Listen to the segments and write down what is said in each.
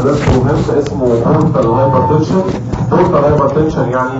درس مهم اسمه بورتال هايبرتنشن بورتال هايبرتنشن يعني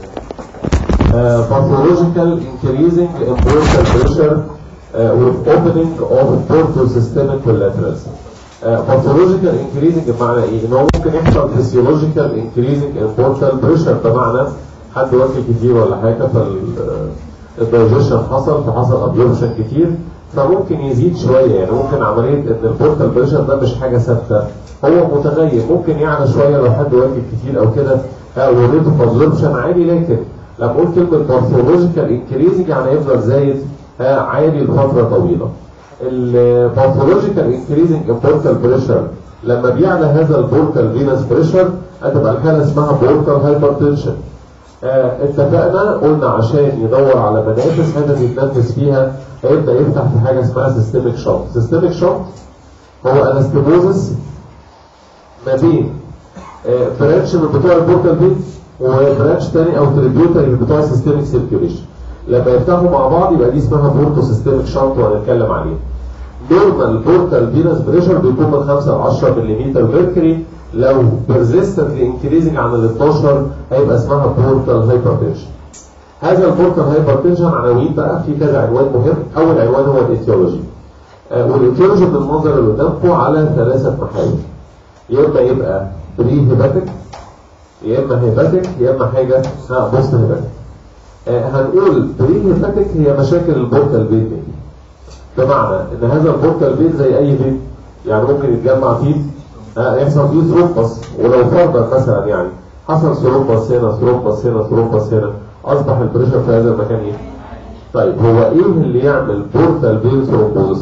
pathological increasing in portal pressure uh, with opening of portal systemic collaterals. Uh, pathological increasing بمعنى ايه؟ ان هو ممكن يحصل physiological increasing in portal pressure بمعنى حد واكل كتير ولا حاجه فالدايجيشن حصل فحصل ابزوربشن كتير فممكن يزيد شويه يعني ممكن عمليه ان البورتال بريشر ده مش حاجه ثابته هو متغير ممكن يعلى شويه لو حد واكل كتير او كده والريت اوف ابزوربشن عالي لكن لما اقول كلمه باثولوجيكال انكريزنج يعني يفضل زايد عالي لفتره طويله. الباثولوجيكال انكريزنج بورتال بريشر لما بيعلى هذا البورتال فينس بريشر هتبقى الحاله اسمها بورتال هايبرتنشن. آه اتفقنا قلنا عشان يدور على منافس حتت يتنفس فيها هيبدا يفتح في حاجه اسمها سيستميك شوك. سيستميك شوك هو انستيموزس ما بين آه برانش من بتوع البورتال فينس وبرانش تاني او تريبيوتري بتوع السيستميك سيركيوليشن لما يفتحوا مع بعض يبقى دي اسمها بورتو سيستميك شانت وهنتكلم عليها نورمال بورتال فينس بريشر بيكون من 5 ل 10 ملم ميركوري لو بيرزيستنتلي انكريزنج عن ال 12 هيبقى اسمها بورتال هايبرتنشن هذا البورتال هايبرتنشن عناوين بقى في كذا عنوان مهم اول عنوان هو الايتيولوجي آه والايتيولوجي بالمنظر اللي قدامكم على ثلاثه محاور يا اما يبقى بري هيباتيك يا اما هيباتيك يا اما حاجه بوست هيباتيك آه هنقول بري هيباتيك هي مشاكل البورتال بين دي بمعنى ان هذا البورتال بين زي اي بين يعني ممكن يتجمع فيه آه يحصل فيه ثرومبس ولو فرضا مثلا يعني حصل ثرومبس هنا ثرومبس هنا ثرومبس هنا اصبح البريشر في هذا المكان ايه؟ طيب هو ايه اللي يعمل بورتال بين ثرومبوزس؟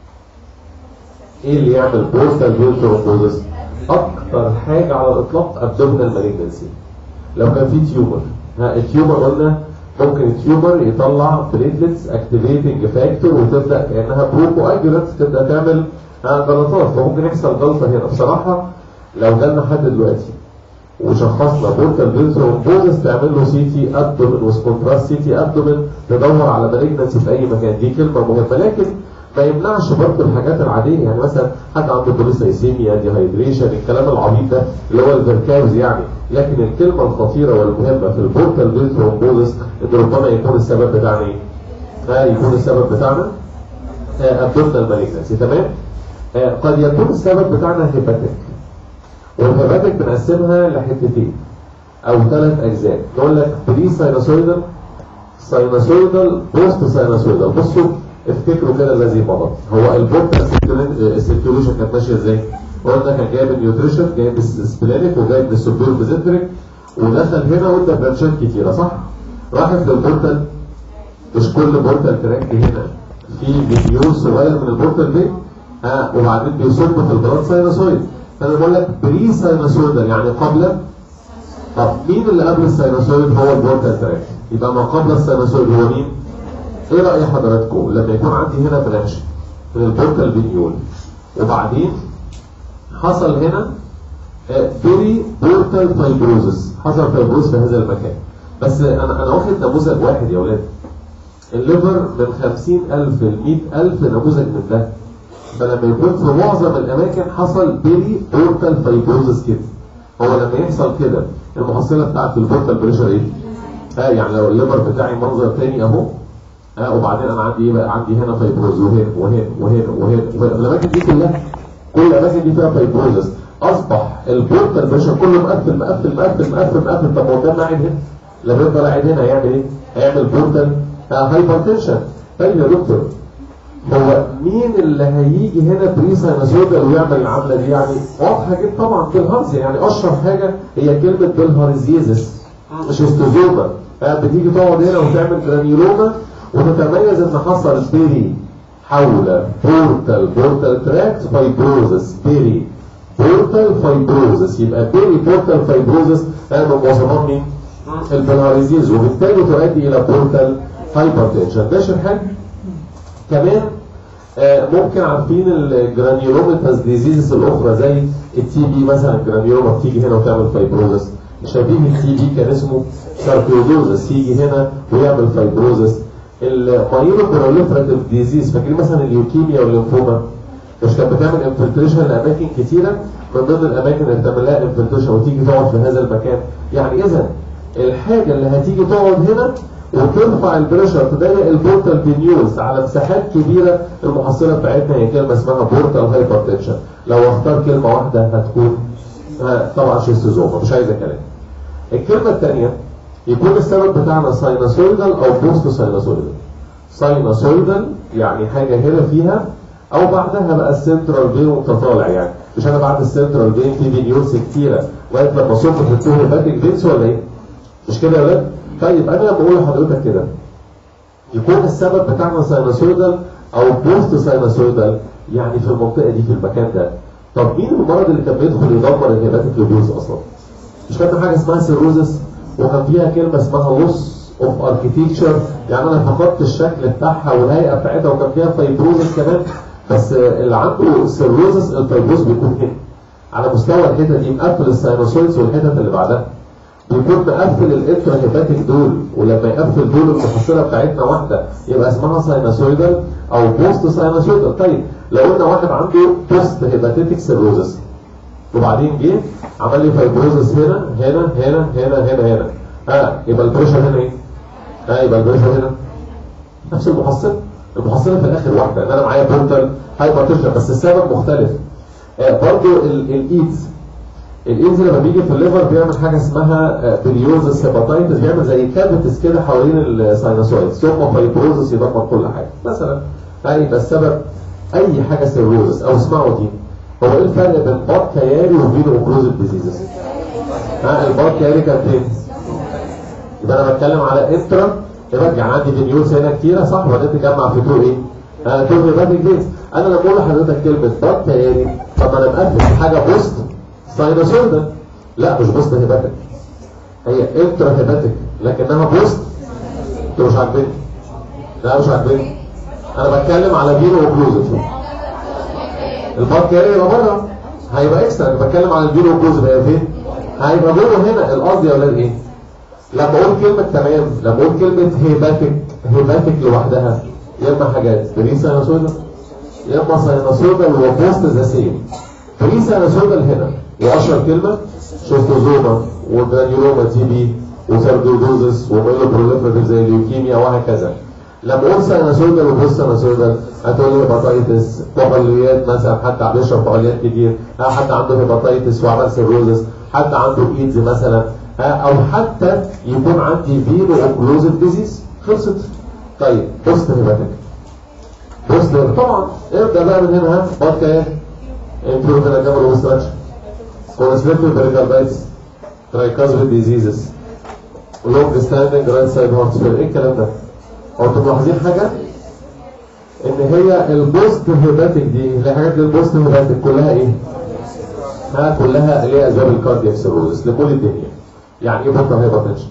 ايه اللي يعمل بورتال بين ثرومبوزس؟ اكتر حاجه على الاطلاق ابدومينال مالجنسي لو كان في تيومر ها التيومر قلنا ممكن التيومر يطلع بليتلتس اكتيفيتنج فاكتور وتبدا كانها بروكو اجرت تبدا تعمل غلطات فممكن يحصل جلطه هنا بصراحه لو جالنا حد دلوقتي وشخصنا بورتال فين ثرومبوزس تعمل له سي تي ابدومين وسكونتراست سي تي ابدومين تدور على مالجنسي في اي مكان دي كلمه مهمه لكن ما يمنعش برضه الحاجات العاديه يعني مثلا حد عنده بوليسايسيميا ديهايدريشن الكلام العبيط ده اللي هو الفيركاوز يعني لكن الكلمه الخطيره والمهمه في البورتال فين ثرومبوزس ان ربما يكون السبب بتاعنا ايه؟ آه يكون السبب بتاعنا آه ابدومينال مالجنسي تمام؟ آه قد يكون السبب بتاعنا هيباتيك والهيباتيك بنقسمها لحتتين او ثلاث اجزاء نقول لك بري ساينوسويدال ساينوسويدال بوست ساينوسويدال بصوا افتكروا كده الذي مضى هو البورتال سيركيوليشن كانت ماشيه ازاي؟ قلنا كان جايب النيوتريشن جايب السبلينيك وجايب السوبر بزنتريك ودخل هنا وادى برانشات كتيره صح؟ راحت للبورتال مش كل بورتال تراك هنا في فيديو صغير من البورتال دي ها وبعدين بيصب في البلاد ساينوسويد فانا بقول لك بري ساينوسويدال يعني قبل طب مين اللي قبل الساينوسويد هو البورتال تراك يبقى ما قبل الساينوسويد هو مين؟ ايه رأي حضراتكم لما يكون عندي هنا برانش من البورتال فينيول وبعدين حصل هنا بيري بورتال فايبروزس حصل فايبروز في هذا المكان بس انا انا واخد نموذج واحد يا ولاد الليفر من 50000 ل 100000 نموذج من ده فلما يكون في معظم الاماكن حصل بيري بورتال فايبروزس كده هو لما يحصل كده المحصله بتاعت البورتال بريشر ايه؟ ها يعني لو الليفر بتاعي منظر تاني اهو ها وبعدين انا عندي ايه بقى عندي هنا فايبروز وهنا وهنا وهنا وهنا وهنا الاماكن دي كلها كل الاماكن دي فيها فايبروزس اصبح البورتال بريشر كله مقفل مقفل مقفل مقفل مقفل طب هو ده قاعد هنا لما يفضل قاعد هنا هيعمل ايه؟ هيعمل بورتال هايبرتنشن طيب يا دكتور هو مين اللي هيجي هنا بري ساينوسويدال ويعمل العمله دي يعني واضحه جدا طبعا بالهرز يعني اشهر حاجه هي كلمه بالهارزيزس مش استوزوما بتيجي تقعد هنا وتعمل جرانيولوما وتتميز ان حصل بيري حول بورتال بورتال تراكت فايبروزس بيري بورتال فايبروزس يبقى بيري بورتال فايبروزس من مواصفات مين؟ البلهاريزيز وبالتالي تؤدي الى بورتال هايبرتنشن ده شرحان كمان آه ممكن عارفين الجرانيولوميتاس ديزيزز الاخرى زي التي بي مثلا الجرانيولوما بتيجي هنا وتعمل فايبروزس شبيه التي بي كان اسمه ساركيودوزس يجي هنا ويعمل فايبروزس المايلو بروليفراتيف ديزيز فاكرين مثلا الليوكيميا والليمفوما مش كانت بتعمل انفلتريشن لاماكن كتيره من ضمن الاماكن اللي بتعمل لها انفلتريشن وتيجي تقعد في هذا المكان يعني اذا الحاجه اللي هتيجي تقعد هنا وترفع البريشر تضيق البورتال بينيولز على مساحات كبيره المحصله بتاعتنا هي كلمه اسمها بورتال هايبرتنشن لو اختار كلمه واحده هتكون آه، طبعا شيستوزوما مش عايزه كلام الكلمه الثانيه يكون السبب بتاعنا ساينوسويدال او بوست ساينوسويدال ساينوسويدال يعني حاجه هنا فيها او بعدها بقى السنترال فين وانت طالع يعني مش انا بعد السنترال فين في فينيولز كتيره لغايه لما صب في التوه باكج فينس ولا ايه؟ مش كده يا ولاد؟ طيب انا لما اقول لحضرتك كده يكون السبب بتاعنا ساينوسويدال او بوست ساينوسويدال يعني في المنطقه دي في المكان ده طب مين المرض اللي كان بيدخل يدمر الهيباتيك لوبيوز اصلا؟ مش كان حاجه اسمها سيروزس وكان فيها كلمه اسمها لوس اوف اركيتكتشر يعني انا فقدت الشكل بتاعها والهيئه بتاعتها وكان فيها فايبروزس كمان بس اللي عنده سيروزس الفايبروز بيكون هنا على مستوى الحته دي مقفل الساينوسويدز والحتت اللي بعدها بيكون مقفل الانترا هيباتيك دول ولما يقفل دول المحصله بتاعتنا واحده يبقى اسمها ساينوسويدال او بوست ساينوسويدال طيب لو قلنا واحد عنده بوست هيباتيتك سيروزس وبعدين جه عمل لي فايبروزس هنا هنا هنا هنا هنا هنا ها يبقى البريشر هنا ايه؟ ها يبقى البريشر هنا نفس المحصله المحصله في الاخر واحده ان انا معايا بورتال هايبرتنشن بس السبب مختلف آه برضو الايدز الايدز لما بيجي في الليفر بيعمل حاجه اسمها بريوزس هيباتايتس بيعمل زي كافيتس كده حوالين الساينوسويد ثم فايبروزس يدمر كل حاجه مثلا يبقى السبب اي حاجه سيروزس او اسمعوا دي هو ايه الفرق بين باد كياري وفينو اوكلوزيف ديزيزز؟ ها الباد كياري كان فين؟ يبقى انا بتكلم على انترا يرجع عندي فينيولز هنا كتيره صح وبعدين تجمع في تو ايه؟ ها تو هيباتيك فينز انا لما اقول لحضرتك كلمه باد كياري طب ما انا مقفل حاجه بوست ساينوسويدال لا مش بوست هيباتيك هي انترا هيباتيك لكنها بوست انتوا مش عاجبني لا مش عاجبني انا بتكلم على فينو اوكلوزيف الباد كاري يبقى بره هيبقى اكسترا انا بتكلم على الفينو اوكلوزيف هي فين؟ هيبقى جوه هنا القصد يا اولاد ايه؟ لما اقول كلمه تمام لما اقول كلمه هيباتيك هيباتيك لوحدها يا اما حاجات بري ساينوسويدال يا اما ساينوسويدال وبوست ذا سيم بري ساينوسويدال هنا واشهر كلمه شوستوزوما وجرانيولوما تي بي وساردودوزس وميلوبروليفريتيف زي الليوكيميا وهكذا لما اقول ساينوسويدال وبوست ساينوسويدال هتقول لي هيباتايتس بقوليات مثلا حد بيشرب بقوليات كتير ها حد عنده هيباتايتس وعمل سيروزس حد عنده ايدز مثلا ها او حتى يكون عندي فيرو اوكلوزيف ديزيز خلصت طيب بوست هيباتيك بوست طبعا ابدا بقى من هنا ها بطكه ايه انفلوتنا جبل اوبستراكشن كونسبكتيف بريكاردايتس ترايكازميك ديزيزز لونج ستاندنج رايت سايد هارت فيل ايه الكلام ده؟ هو انتوا ملاحظين حاجه؟ ان هي البوست هيباتيك دي اللي هي حاجات البوست هيباتيك كلها ايه؟ ها كلها اللي هي اسباب الكاردياك سيروزس لكل الدنيا يعني ايه بطل هيباتنشن؟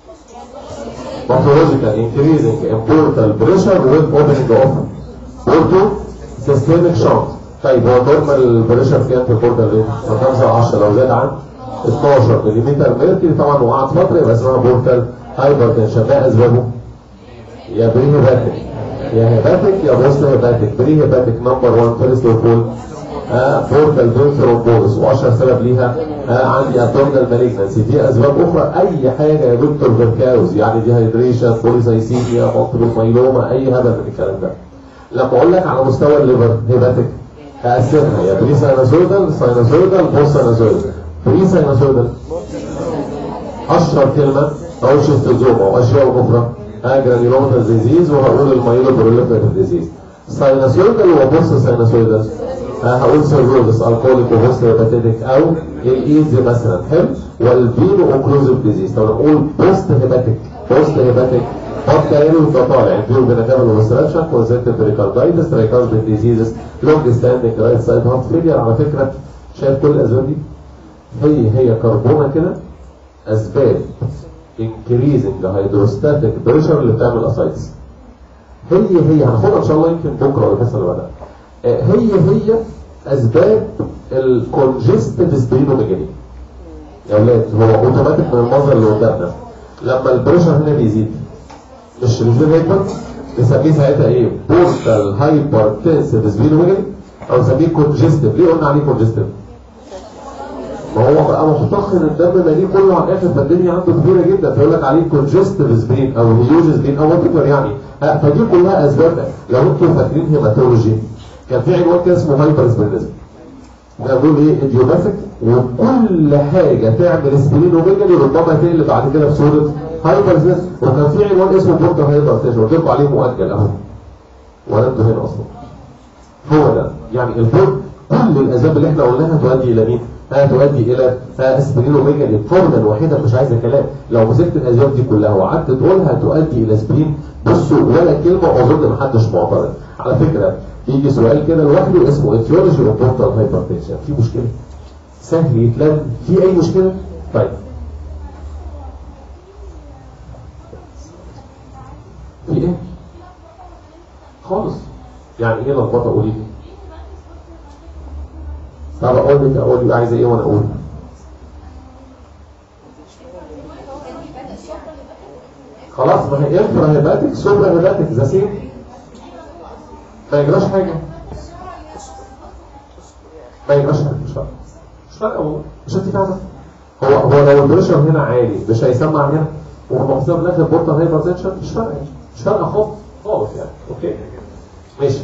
pathological increasing in portal pressure with opening of portal systemic shunt طيب هو نورمال بريشر كام في البورتال ريت؟ من 5 ل 10 لو زاد عن 12 ملم ميركوري طبعا وقعت فتره يبقى اسمها بورتال هايبرتنشن ما اسبابه؟ يا بري هيباتيك يا هيباتيك يا بوست هيباتيك بري هيباتيك نمبر 1 فيرست اوف اول بورتال فين ثرومبوزس واشهر سبب ليها آه عندي ابدومينال مالجنسي في اسباب اخرى اي حاجه يا دكتور فيركاوز يعني ديهايدريشن بوليسايسيميا مالتيبل مايلوما اي هبل من الكلام ده لما اقول لك على مستوى الليفر هيباتيك اقسمها يا بري ساينوسويدال ساينوسويدال بوست ساينوسويدال بري ساينوسويدال اشهر كلمه اقول شيستوزوما واشياء اخرى جرانيولوماتال ديزيز وهقول المايلو بروليفريتيف ديزيز ساينوسويدال وبوست ساينوسويدال هقول سيروزس الكوليك وبوست هيباتيتك او الايدز مثلا حلو والفينو اوكلوزيف ديزيز طب نقول بوست هيباتيك بوست هيباتيك قد كان يبقى طالع فيو بنتابل وستراكشن كونسنتيف بريكاردايتس ترايكاربيك ديزيزز لونج ستاندنج رايت سايد هارت فيلير على فكره شايف كل الاسباب دي هي هي كربونه كده اسباب increasing hydrostatic pressure اللي بتعمل اسايتس هي هي هناخدها ان شاء الله يمكن بكره ولا الحصه اللي بعدها هي هي اسباب الكونجستيف سبرينوميجالي يا اولاد هو اوتوماتيك من المنظر اللي قدامنا لما البريشر هنا بيزيد مش الفين هيكبر نسميه ساعتها ايه بورتال هايبر تنسيف سبرينوميجالي او نسميه كونجستيف ليه قلنا عليه كونجستيف ما هو بقى مختصر الدم ماليه كله على الاخر فالدنيا عنده كبيره جدا فيقول لك عليه كونجستيف سبين او هيوج سبين او وات يعني ها، فدي كلها اسباب لو انتم فاكرين هيماتولوجي كان في عنوان كده اسمه هايبر سبينزم ده بيقول ايه اديوباثيك وكل حاجه تعمل سبلين وميجالي ربما تقلب بعد كده بصوره هايبر سبينزم وكان في عنوان اسمه بورتا هايبر تيشن قلت لكم عليه مؤجل اهو ولا انتوا هنا اصلا هو ده يعني البورد كل الاسباب اللي احنا قلناها تؤدي الى مين؟ ها تؤدي الى اسبرين وميجالي فورما وحيدا مش عايزه كلام لو مسكت الاسباب دي كلها وقعدت تقولها تؤدي الى سبرين بصوا ولا كلمه اظن محدش معترض على فكره يجي سؤال كده لوحده اسمه اتيولوجي اوف بورتال هايبرتنشن في مشكله سهل يتلم في اي مشكله طيب في ايه خالص يعني ايه لخبطه قولي لي طب اقول لك اقول لك عايزه ايه وانا اقول خلاص ما هي انفرا هيباتيك سوبرا هيباتيك ذا سيم ما يجراش حاجه ما يجراش حاجه مش فارقه مش فارقه والله مش انت فاهمه هو هو لو البريشر هنا عالي مش هيسمع هنا ومحسوب في الاخر بورتال هايبرتنشن مش فارقه مش فارقه خالص خالص يعني اوكي ماشي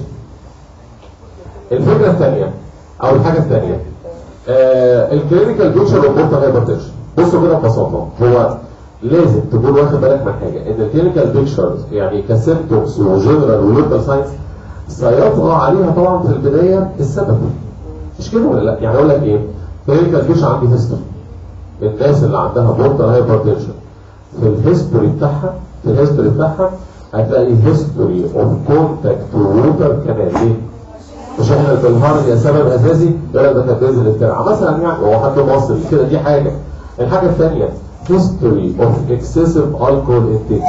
الفكره الثانيه او الحاجه الثانيه آه الكلينيكال بيكتشر اوف هايبرتنشن بصوا كده ببساطه هو لازم تكون واخد بالك من حاجه ان الكلينيكال بيكتشر يعني كسيمتومز وجنرال ولوكال ساينس سيطغى عليها طبعا في البدايه السبب مش كده ولا لا يعني اقول لك ايه كلينيكال بيكتشر عندي هيستوري الناس اللي عندها بورتال هايبرتنشن في الهيستوري بتاعها في الهيستوري بتاعها هتلاقي هيستوري اوف كونتاكت ووتر كانال ليه؟ مش احنا البلهار يا سبب اساسي يقول لك ده كان بينزل الترعه مثلا يعني هو حد مصري كده دي حاجه الحاجه الثانيه history of excessive alcohol intake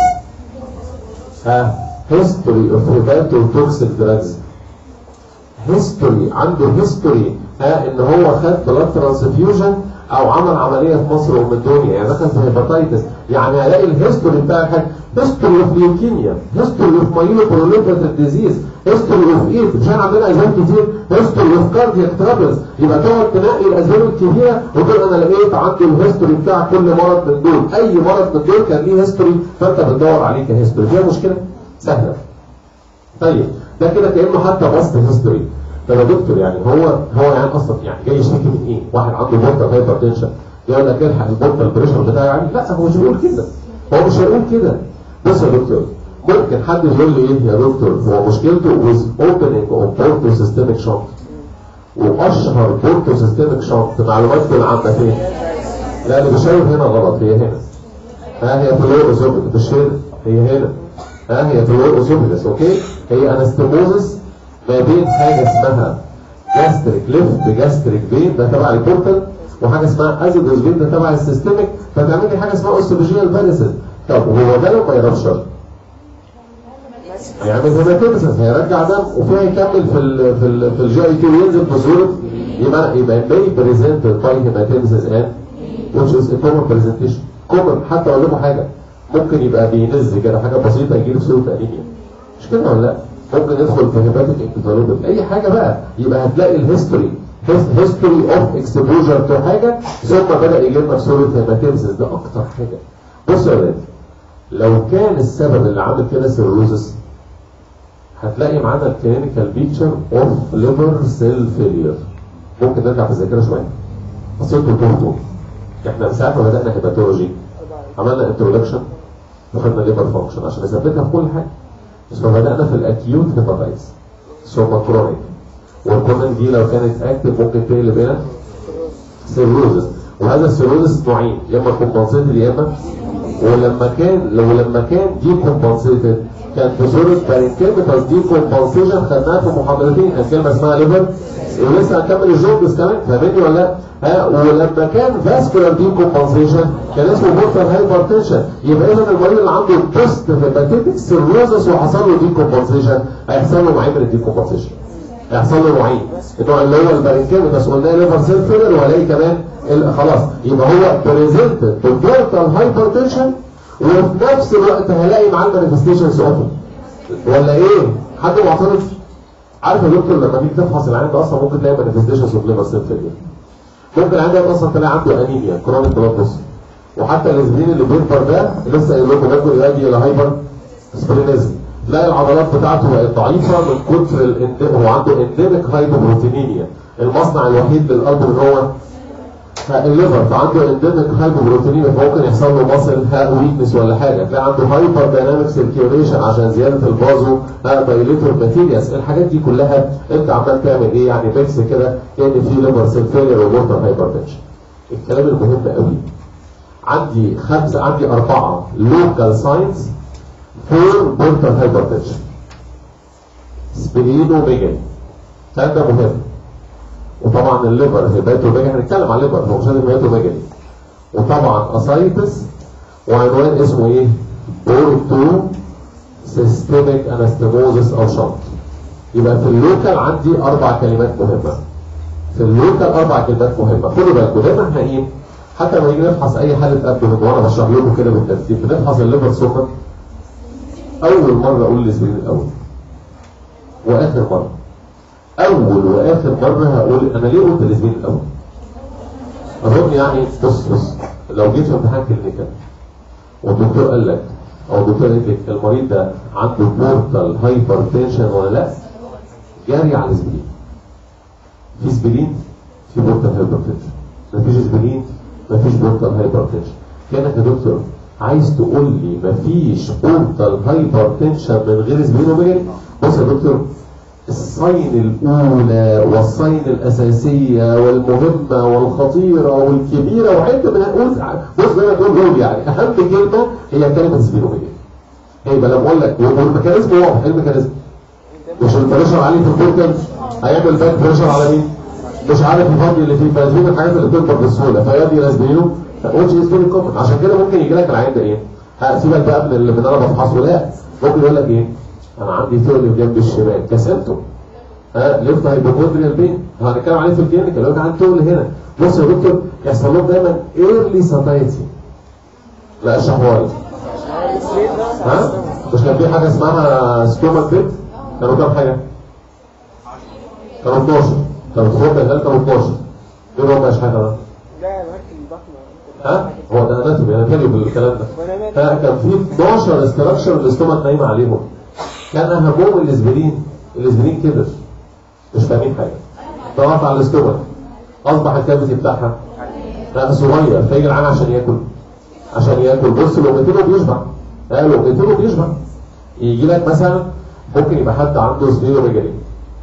ها history of hepatotoxic drugs history عنده history ها ان هو خد blood transfusion او عمل عمليه في مصر ومن الدنيا يعني دخل في هيباتيتس يعني هلاقي الهيستوري بتاع حاجه هيستوري اوف ليوكيميا هيستوري اوف مايلو بروليفريتيف ديزيز هيستوري اوف ايه مش احنا عندنا اسباب كتير هيستوري اوف كاردياك ترابلز يبقى تقعد تنقي الاسباب الكبيره وتقول انا لقيت عندي الهيستوري بتاع كل مرض من دول اي مرض من دول كان ليه هيستوري فانت بتدور عليه كهيستوري فيها مشكله سهله طيب ده كده كانه حتى بسط هيستوري طب يا دكتور يعني هو هو يعني اصلا يعني جاي يشتكي من ايه؟ واحد عنده بورتال هايبرتنشن يقول لك الحق البورتال بريشر بتاعي يعني لا هو مش بيقول كده هو مش هيقول كده بص يا دكتور ممكن حد يقول لي ايه يا دكتور هو مشكلته with opening of porto systemic shunt واشهر بورتو سيستميك شنط معلوماتكم العامه فين؟ لا اللي بشاور هنا غلط هي هنا ها هي في اللور اسوفيجس مش هنا هي هنا ها هي في اللور اسوفيجس اوكي هي انستموزس ما بين حاجه اسمها جاستريك ليفت جاستريك فين ده تبع البورتال وحاجه اسمها ازيدوس فين ده تبع السيستميك فتعمل لي حاجه اسمها اوستوبيجيال باريسز طب وهو ده لما يرفشر هيعمل هيماتيمسس هيرجع دم وفي هيكمل في ال في ال في الجي اي كيو ينزل بصوره يبقى يبقى may presented by hematemesis and which is a common presentation common حتى اقول لكم حاجه ممكن يبقى بينز كده حاجه بسيطه يجي له في صوره انيميا مش كده ولا لا؟ ممكن يدخل في هيباتيك انكفالوباثي اي حاجه بقى يبقى هتلاقي الهيستوري هيستوري اوف اكسبوجر تو حاجه ثم بدا يجي لنا في صوره هيماتيمسس ده اكتر حاجه بصوا يا ولاد لو كان السبب اللي عامل كده سيروزس هتلاقي معانا الكلينيكال بيكتشر اوف ليفر سيل فيلير ممكن نرجع في الذاكره شويه قصيته تهتم احنا من ساعه ما بدانا هيباتولوجي عملنا انترودكشن وخدنا ليفر فانكشن عشان نثبتها في كل حاجه بس بدانا في الاكيوت هيباتايتس ثم كرونيك والكرونيك دي لو كانت اكتف ممكن تقلب الى سيروزس وهذا السيروزس نوعين يا اما كومبنسيتد يا اما ولما كان لو لما كان دي كومبنسيتد كان بصورة بارينكيميتال دي كومبنسيشن خدناها في محاضرتين كان كلمة اسمها ليفر ولسه هنكمل الجوبس كمان فاهمني ولا لا؟ ها ولما كان فاسكولار دي كومبنسيشن كان اسمه بورتال هايبرتنشن يبقى اذا المريض اللي عنده بوست هيباتيتك سيروزس وحصل له دي كومبنسيشن هيحصل له نوعين من الدي كومبنسيشن هيحصل له نوعين النوع اللي هو البارينكيميتال قلنا ليفر سيل فيلر وهلاقي كمان خلاص يبقى هو بريزنتد بورتال هايبرتنشن وفي نفس الوقت هلاقي معاه المانيفستيشنز اوف ولا ايه؟ حد معترض؟ عارف يا دكتور لما تيجي تفحص العين ده اصلا ممكن تلاقي مانيفستيشنز اوف ليفر سيل فيلير ممكن عندك اصلا تلاقي عنده انيميا كرونيك بلاد وحتى الاسبرين اللي بيكبر ده لسه قايل لكم ممكن يؤدي الى هايبر سبرينيزم تلاقي العضلات بتاعته بقت ضعيفه من كتر الانديم هو عنده انديميك هايبوبروتينيميا المصنع الوحيد للقلب اللي هو الليفر فعنده انديميك هايبوبروتينيميا فممكن يحصل له ماسل ويكنس ولا حاجه تلاقي عنده هايبر دايناميك سيركيوليشن عشان زياده البازو دايليتور ماتيرياس الحاجات دي كلها انت عمال تعمل ايه يعني ميكس كده كان في ليفر سيل فيلير ومورتال هايبرتنشن الكلام المهم قوي عندي خمسه عندي اربعه لوكال ساينز فور بورتال هايبرتنشن سبلينو ميجاني الكلام ده مهم وطبعا الليفر هيباتو ميجاني هنتكلم على الليفر هو مش لازم هيباتو ميجاني وطبعا اسايتس وعنوان اسمه ايه؟ بورتو سيستميك انستموزس او شنط يبقى في اللوكال عندي اربع كلمات مهمه في اللوكال اربع كلمات مهمه خدوا بالكم دايما احنا ايه حتى لما نيجي نفحص اي حاله قبل وانا بشرح لكم كده بالترتيب بنفحص الليفر سكر اول مره اقول الاسبرين الاول واخر مره اول واخر مره هقول انا ليه قلت الاسبرين الاول اظن يعني بص بص لو جيت في امتحان كلينيكال والدكتور قال لك او الدكتور قال لك المريض ده عنده بورتال هايبر تنشن ولا لا جاري على الاسبرين في سبرين في بورتال هايبر تنشن مفيش سبرين مفيش بورتال هايبر تنشن كانك يا دكتور عايز تقول لي مفيش بورتال هايبر تنشن من غير سبرين وميجري بص يا دكتور الصين الأولى والصين الأساسية والمهمة والخطيرة والكبيرة وحتة من هنقول بص زي ما تقول دول يعني أهم كلمة هي كلمة سبيرومية هيبقى لما أقول لك والميكانيزم واضح إيه الميكانيزم؟ مش البريشر عالي في البورتال هيعمل باك بريشر على مين؟ مش عارف الفضي اللي فيه فدي من الحاجات اللي بتكبر بسهولة فيدي لاسبينو واتش از فيري كومن عشان كده ممكن يجي لك العين ده ايه؟ سيبك بقى من اللي من انا بفحصه لا ممكن يقول لك ايه؟ انا عندي ثقل جنب الشمال كسرته ها ليفت هايبوكوندريال بين هنتكلم عليه في الكلينيكال لو عندي ثقل هنا بص يا دكتور يحصل لهم دايما ايرلي ساتايتي لا اشرحوا لي ها مش كان في حاجه اسمها ستومك بيت كانوا كام حاجه؟ كانوا 12 كانوا تخرج الهلال كانوا 12 ايه هو مش حاجه بقى؟ لا مركب البطن ها هو ده اناتومي انا كاتب بالكلام ده ها كان في 12 استراكشر الاستومك نايمه عليهم كان اهمهم الاسبرين الاسبرين كبر مش فاهمين حاجه ضغط على الاستومك اصبح الكافيتي بتاعها بقى صغير فيجي العين عشان ياكل عشان ياكل بص لقمتين بيشبع ها لقمتين بيشبع يجي لك مثلا ممكن يبقى حد عنده سبيروميجالي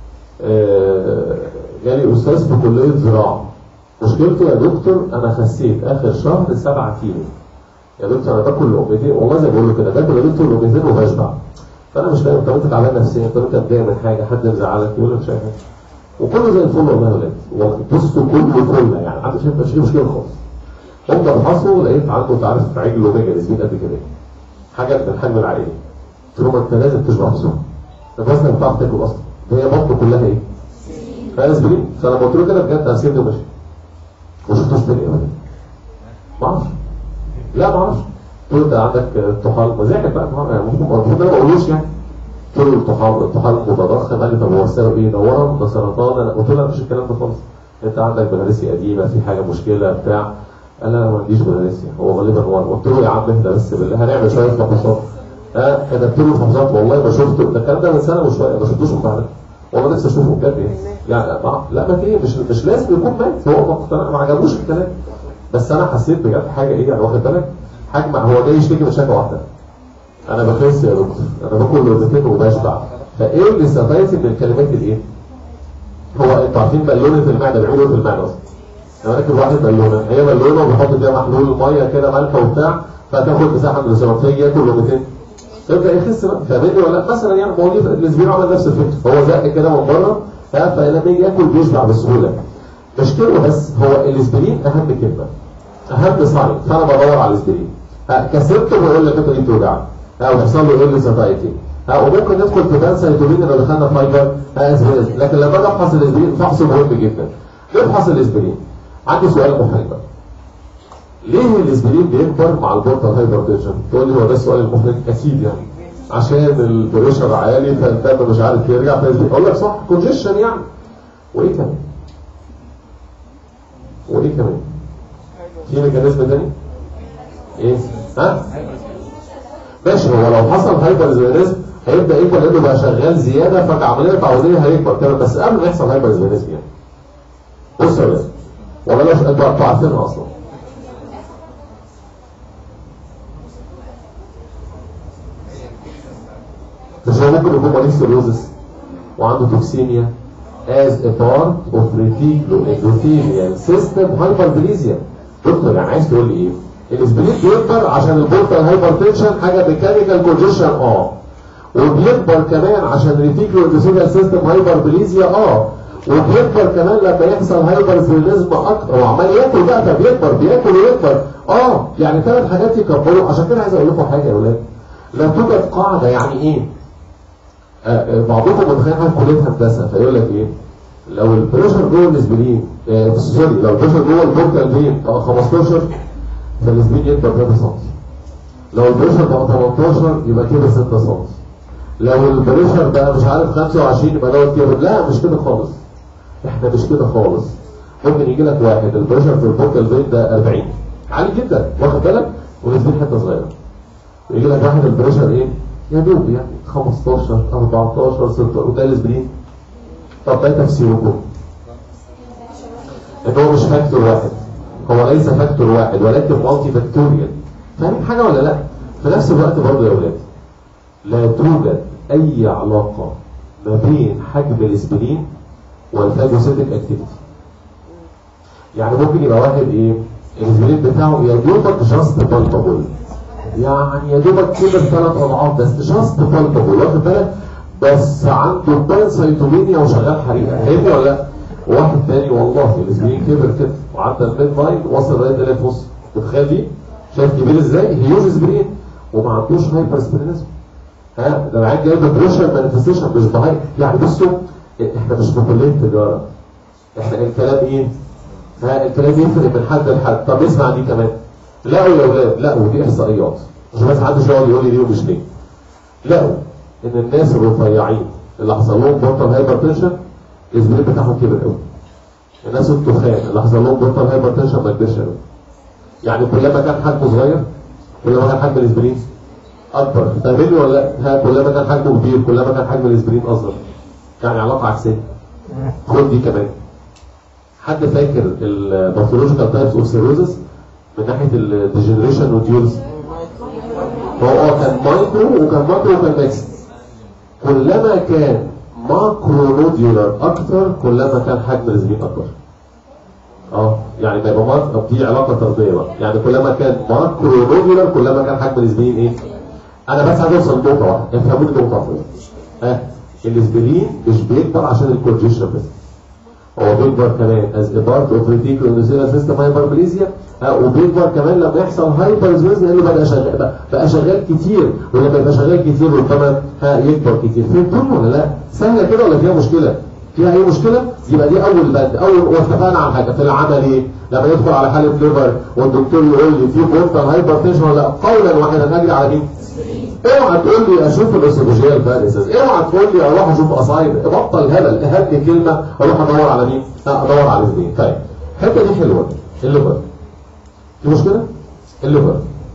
آه جالي استاذ في كليه زراعه مشكلته يا دكتور انا خسيت اخر شهر 7 كيلو يا دكتور انا باكل لقمتين والله زي ما بقول له كده باكل يا دكتور لقمتين وبشبع فانا مش فاهم طب انت تعبان نفسيا طب انت متضايق من حاجه حد مزعلك يقول لك مش عارف وكله زي الفل والله يا ولاد بصوا كله فل يعني عنده شايف مش مشكله خالص قمت افحصه لقيت عنده انت عارف عجل اوميجا نسبين قد كده حاجه من الحجم العائلي قلت له ما انت لازم تشبع بسرعه انت وزنك بتعرف تاكل اصلا هي بطنه كلها ايه؟ فاسبرين فلما قلت له كده بجد سيبني ومشي ما شفتوش تاني ابدا ما اعرفش لا ما اعرفش قلت له انت عندك طحال مزاجك بقى يعني المفروض انا ما اقولوش يعني قلت له الطحال الطحال متضخم قال لي طب هو السبب ايه؟ ده ورم ده سرطان انا قلت له لا مفيش الكلام ده خالص انت عندك بلاريسيا قديمه في حاجه مشكله بتاع قال انا ما عنديش بلاريسيا هو غالبا ورم قلت له يا عم اهدى بس بالله هنعمل شويه فحوصات ها كتبت له الفحوصات والله ما شفته ده الكلام ده من سنه وشويه ما شفتوش من بعدها والله نفسي اشوفه بجد يعني يعني ما لا ما ايه مش مش لازم يكون مات هو مقتنع ما عجبوش الكلام بس انا حسيت بجد حاجه ايه يعني واخد بالك حجم هو جاي يشتكي من شكوى واحده انا بخس يا دكتور انا باكل لقمتين وبشبع فايه اللي ساتايتي من الكلمات الايه؟ هو انتوا عارفين بالونه المعده بيعملوا في المعده اصلا انا راكب واحد بالونه هي بالونه وبيحط فيها محلول ميه كده مالحه وبتاع فتاخد مساحه من الزمن فيجي ياكل لقمتين يبدا يخس بقى فاهمني ولا لا؟ مثلا يعني ما هو الاسبوع عمل نفس الفكره هو زق كده من بره ها فلما يجي ياكل بيشبع بسهوله مش كده بس هو الاسبرين اهم كلمه اهم ساين فانا بدور على الاسبرين كسرته بيقول لك انت دي بتوجعك ها ويحصل له ايرلي ساتايتي ها وممكن ندخل في بان سيتوبين لو دخلنا فايبر ها اسبرين لكن لما اجي افحص الاسبرين فحصه مهم جدا نفحص الاسبرين عندي سؤال محرج بقى ليه الاسبرين بيكبر مع البورتال هايبرتنشن؟ تقول لي هو ده السؤال المحرج اكيد يعني عشان البريشر عالي فالدم مش عارف يرجع فيزيد اقول لك صح كونجيشن يعني وايه كمان؟ وايه كمان؟ في ميكانيزم تاني؟ ايه؟ ها؟ ماشي هو لو حصل هايبرزينيزم هيبدا يكبر لانه بقى شغال زياده فالعمليه التعويضيه هيكبر كده بس قبل ما يحصل هايبرزينيزم يعني بص يا ولاد والله لو انتوا انتوا عارفينها اصلا مش هو ممكن يكون مريض سيروزس وعنده توكسيميا as a part of reticuloendothelial system hyperplasia دكتور يعني عايز تقول لي ايه؟ الاسبرين بيكبر عشان البورتال هايبرتنشن حاجه ميكانيكال كونجيشن اه وبيكبر كمان عشان الريتيكولوندوثيليال سيستم هايبربليزيا اه وبيكبر كمان لما يحصل هايبرزينيزم اكتر هو عمال ياكل بقى فبيكبر بياكل ويكبر اه يعني ثلاث حاجات يكبروا عشان كده عايز اقول لكم حاجه يا اولاد لا توجد قاعده يعني ايه؟ آه، آه، بعضكم متخيل حاجه في كليه هندسه فيقول لك ايه؟ لو البريشر جوه الاسبرين آه سوري لو البريشر جوه البورتال فين بقى 15 فالاسبرين يكبر 3 سم لو البريشر بقى 18 يبقى كده 6 سم لو البريشر بقى مش عارف 25 يبقى دوت كده لا مش كده خالص احنا مش كده خالص ممكن يجي لك واحد البريشر في البورتال فين ده 40 عالي جدا واخد بالك والاسبرين حته صغيره ويجي لك واحد البريشر ايه يا دوب يعني 15 14 16 وده الاسبرين طب ده تفسيركم ان هو مش فاكتور واحد هو ليس فاكتور واحد ولكن مالتي فاكتوريال فاهمين حاجه ولا لا في نفس الوقت برضه يا ولاد لا توجد اي علاقه ما بين حجم الاسبرين والفاجوسيتك اكتيفيتي يعني ممكن يبقى واحد ايه الاسبرين بتاعه يا دوبك جاست بالبابل يعني يا دوبك كبر ثلاث اضعاف بس جاست بالبابل واخد بالك بس عنده بانسايتومينيا وشغال حريقه فاهمني ولا لا؟ واحد تاني والله الاسبرين كبر كده وعدى الميد لاين وصل لغايه الاف نص متخيل دي؟ شايف كبير ازاي؟ هيوج اسبرين وما عندوش هايبر اسبرينزم ها ده العيال جايب بريشر مانيفستيشن مش بهاي يعني بصوا احنا مش في كليه تجاره احنا الكلام ايه؟ ها الكلام يفرق من حد لحد طب اسمع دي كمان لقوا يا اولاد لقوا دي احصائيات مش بس محدش يقعد يقول لي ليه ومش ليه لقوا ان الناس الرفيعين اللي حصل لهم بورتال هايبرتنشن الاسبرين بتاعهم كبر قوي الناس التخان اللي حصل لهم بورتال هايبرتنشن ما كبرش قوي يعني كلما كان حجمه صغير كلما كان حجم الاسبرين اكبر فاهمني ولا لا؟ ها كلما كان حجمه كبير كلما كان حجم الاسبرين اصغر يعني علاقه عكسيه خد دي كمان حد فاكر الباثولوجيكال تايبس اوف سيروزس من ناحيه الديجنريشن وديولز هو اه كان مايكرو وكان ماكرو وكان ميكس كلما كان ماكرو نوديولار اكتر كلما كان حجم الاسبرين اكبر اه يعني ما يبقى ماك دي علاقه طرديه بقى يعني كلما كان ماكرو نوديولار كلما كان حجم الاسبرين ايه انا بس عايز اوصل لنقطه واحده افهموني نقطه واحده ها الاسبرين مش بيكبر عشان الكونجيشن بس هو بيكبر كمان از a part of reticular endothelial system hyperplasia ها وبيكبر كمان لما يحصل هايبرزويز لانه بقى شغال بقى, بقى شغال كتير ولما يبقى شغال كتير ربما ها يكبر كتير فهمتوا ولا لا؟ سهله كده ولا فيها مشكله؟ فيها اي مشكله؟ يبقى دي اول بند اول واتفقنا على حاجه في العمل ايه؟ لما يدخل على حاله ليفر والدكتور يقول لي في بورتال هايبرتنشن ولا لا؟ قولا واحدا اجري على مين؟ اوعى تقول لي اشوف الاسوفوجيال فاليسز اوعى تقول لي اروح اشوف اصايد بطل هبل هات لي كلمه اروح ادور على مين؟ ادور على الاثنين طيب الحته دي حلوه الليفر في مشكله؟ الليفر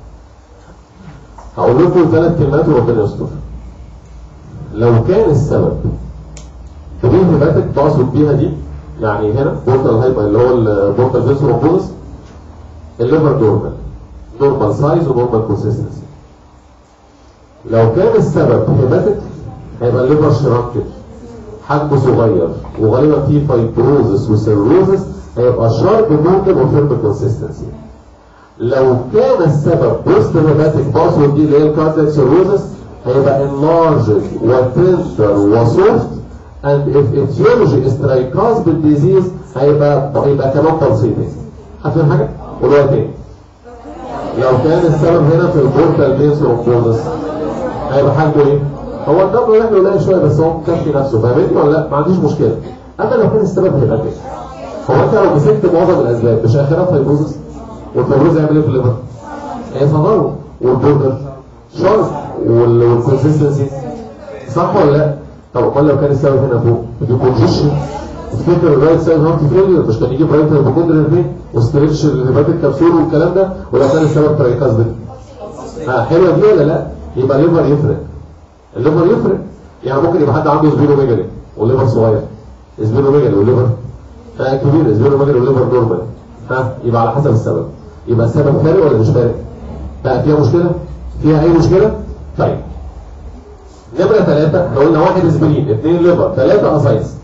هقول لكم ثلاث كلمات وربنا يستر لو كان السبب دي هيباتك تقصد بيها دي يعني هنا بورتال هايبر اللي هو البورتال فيسروبولس الليفر نورمال نورمال سايز ونورمال كونسيستنسي لو كان السبب هيباتك هيبقى الليفر شرانكت حجمه صغير وغالبا فيه فايبروزس وسيروزس هيبقى شارب ممكن وفيرم كونسيستنسي لو كان السبب بوست هيباتيك باسورد دي اللي هي الكاردياك سيروزس هيبقى enlarged وتندر وسوفت and if etiology is tricuspid disease هيبقى هيبقى كمان pulsating هتفهم حاجه؟ قولوها تاني لو كان السبب هنا في البورتال بيس رومبوزس هيبقى حجمه ايه؟ هو الدبل احنا قليل شويه بس هو مكفي نفسه فاهمني ولا لا؟ ما عنديش مشكله اما لو كان السبب هيبقى كده هو انت لو مسكت معظم الاسباب مش اخرها فيبروزس والفيبروز يعمل ايه في الليفر؟ هيصغره والبوردر شارب والكونسستنسي صح ولا لا؟ طب امال لو كان السبب هنا فوق الكونجيشن تفتكر الرايت سايد هارت فيلير مش كان يجيب رايت هيبوكوندريال فين وستريتش الهيباتيك كبسول والكلام ده ولا كان السبب ترايكاز ها حلوه دي ولا لا؟ يبقى الليفر يفرق الليفر يفرق يعني ممكن يبقى حد عنده سبيرو ميجالي والليفر صغير سبيرو ميجالي والليفر آه كبير سبيرو ميجالي والليفر نورمال ها يبقى على حسب السبب يبقى السبب فارق ولا مش فارق؟ بقى فيها مشكله؟ فيها اي مشكله؟ طيب نمرة ثلاثة احنا قلنا واحد اسبرين اثنين ليفر ثلاثة اسايس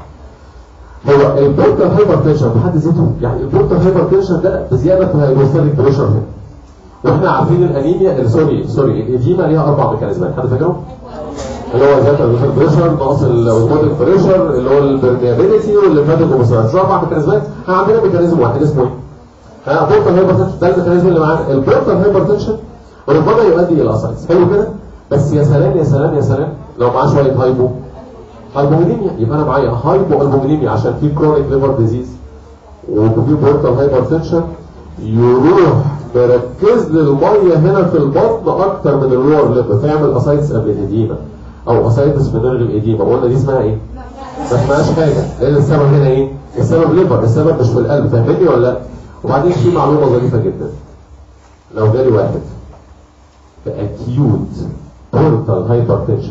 هو البورتال هايبر تنشن بحد ذاته يعني البورتال هايبر تنشن ده بزيادة في الهيدروستاتيك بريشر هنا واحنا عارفين الانيميا سوري سوري الاديمه ليها اربع ميكانيزمات حد فاكرهم؟ اللي هو زياده الوتر بريشر نقص الاوزموتيك بريشر اللي هو البرميابيليتي والليمفاتيك اوبسرانس اربع ميكانيزمات احنا عندنا ميكانيزم واحد اسمه ايه؟ ها بورتال هايبر تنشن ده الميكانيزم اللي معانا البورتال هايبر تنشن ربما يؤدي الى اسايتس حلو كده؟ بس يا سلام يا سلام يا سلام لو معاه شويه هايبو هايبومينيميا يبقى انا معايا هايبو البومينيميا عشان في كرونيك ليفر ديزيز وفي بورتال هايبر تنشن يروح مركز لي الميه هنا في البطن اكتر من اللور ليب فيعمل اسايتس قبل الاديمه او اسايتس من غير الاديمه قلنا دي اسمها ايه؟ ما اسمهاش حاجه لان السبب هنا ايه؟ السبب ليفر السبب مش في القلب فاهمني ولا لا؟ وبعدين في معلومه ظريفه جدا لو جالي واحد في اكيوت بورتال هايبرتنشن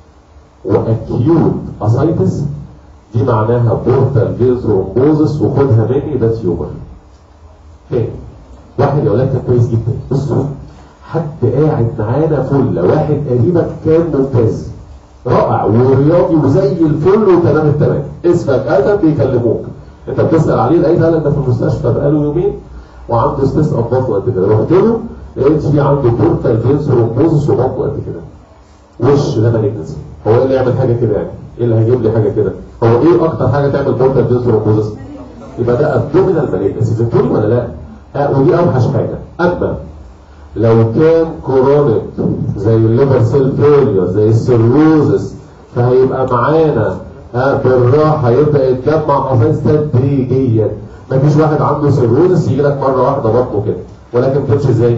واكيوت اسايتس دي معناها بورتال فيز رومبوزس وخدها مني ده تيومر تاني واحد يا ولاد كان كويس جدا بصوا حد قاعد معانا فل واحد قريبك كان ممتاز رائع ورياضي وزي الفل وتمام التمام اسمك ادم بيكلموك انت بتسال عليه لقيت قال ده في المستشفى بقاله يومين وعنده ستيس اب بطنه قد كده رحت له لقيت في عنده بورتال فينس رومبوزس وبطنه قد كده وش ده مالجنسي هو ايه اللي يعمل حاجه كده يعني؟ ايه اللي هيجيب لي حاجه كده؟ هو ايه اكتر حاجه تعمل بورتال فينس رومبوزس؟ يبقى ده ابدومينال مالجنسي فهمتوني ولا لا؟ ها ودي اوحش حاجه اما لو كان كورونيك زي الليفر سيل فيلير زي السيروزس فهيبقى معانا ها بالراحه يبدا يتجمع اساس تدريجيا مفيش واحد عنده سيروزس يجي لك مره واحده بطنه كده ولكن بتمشي ازاي؟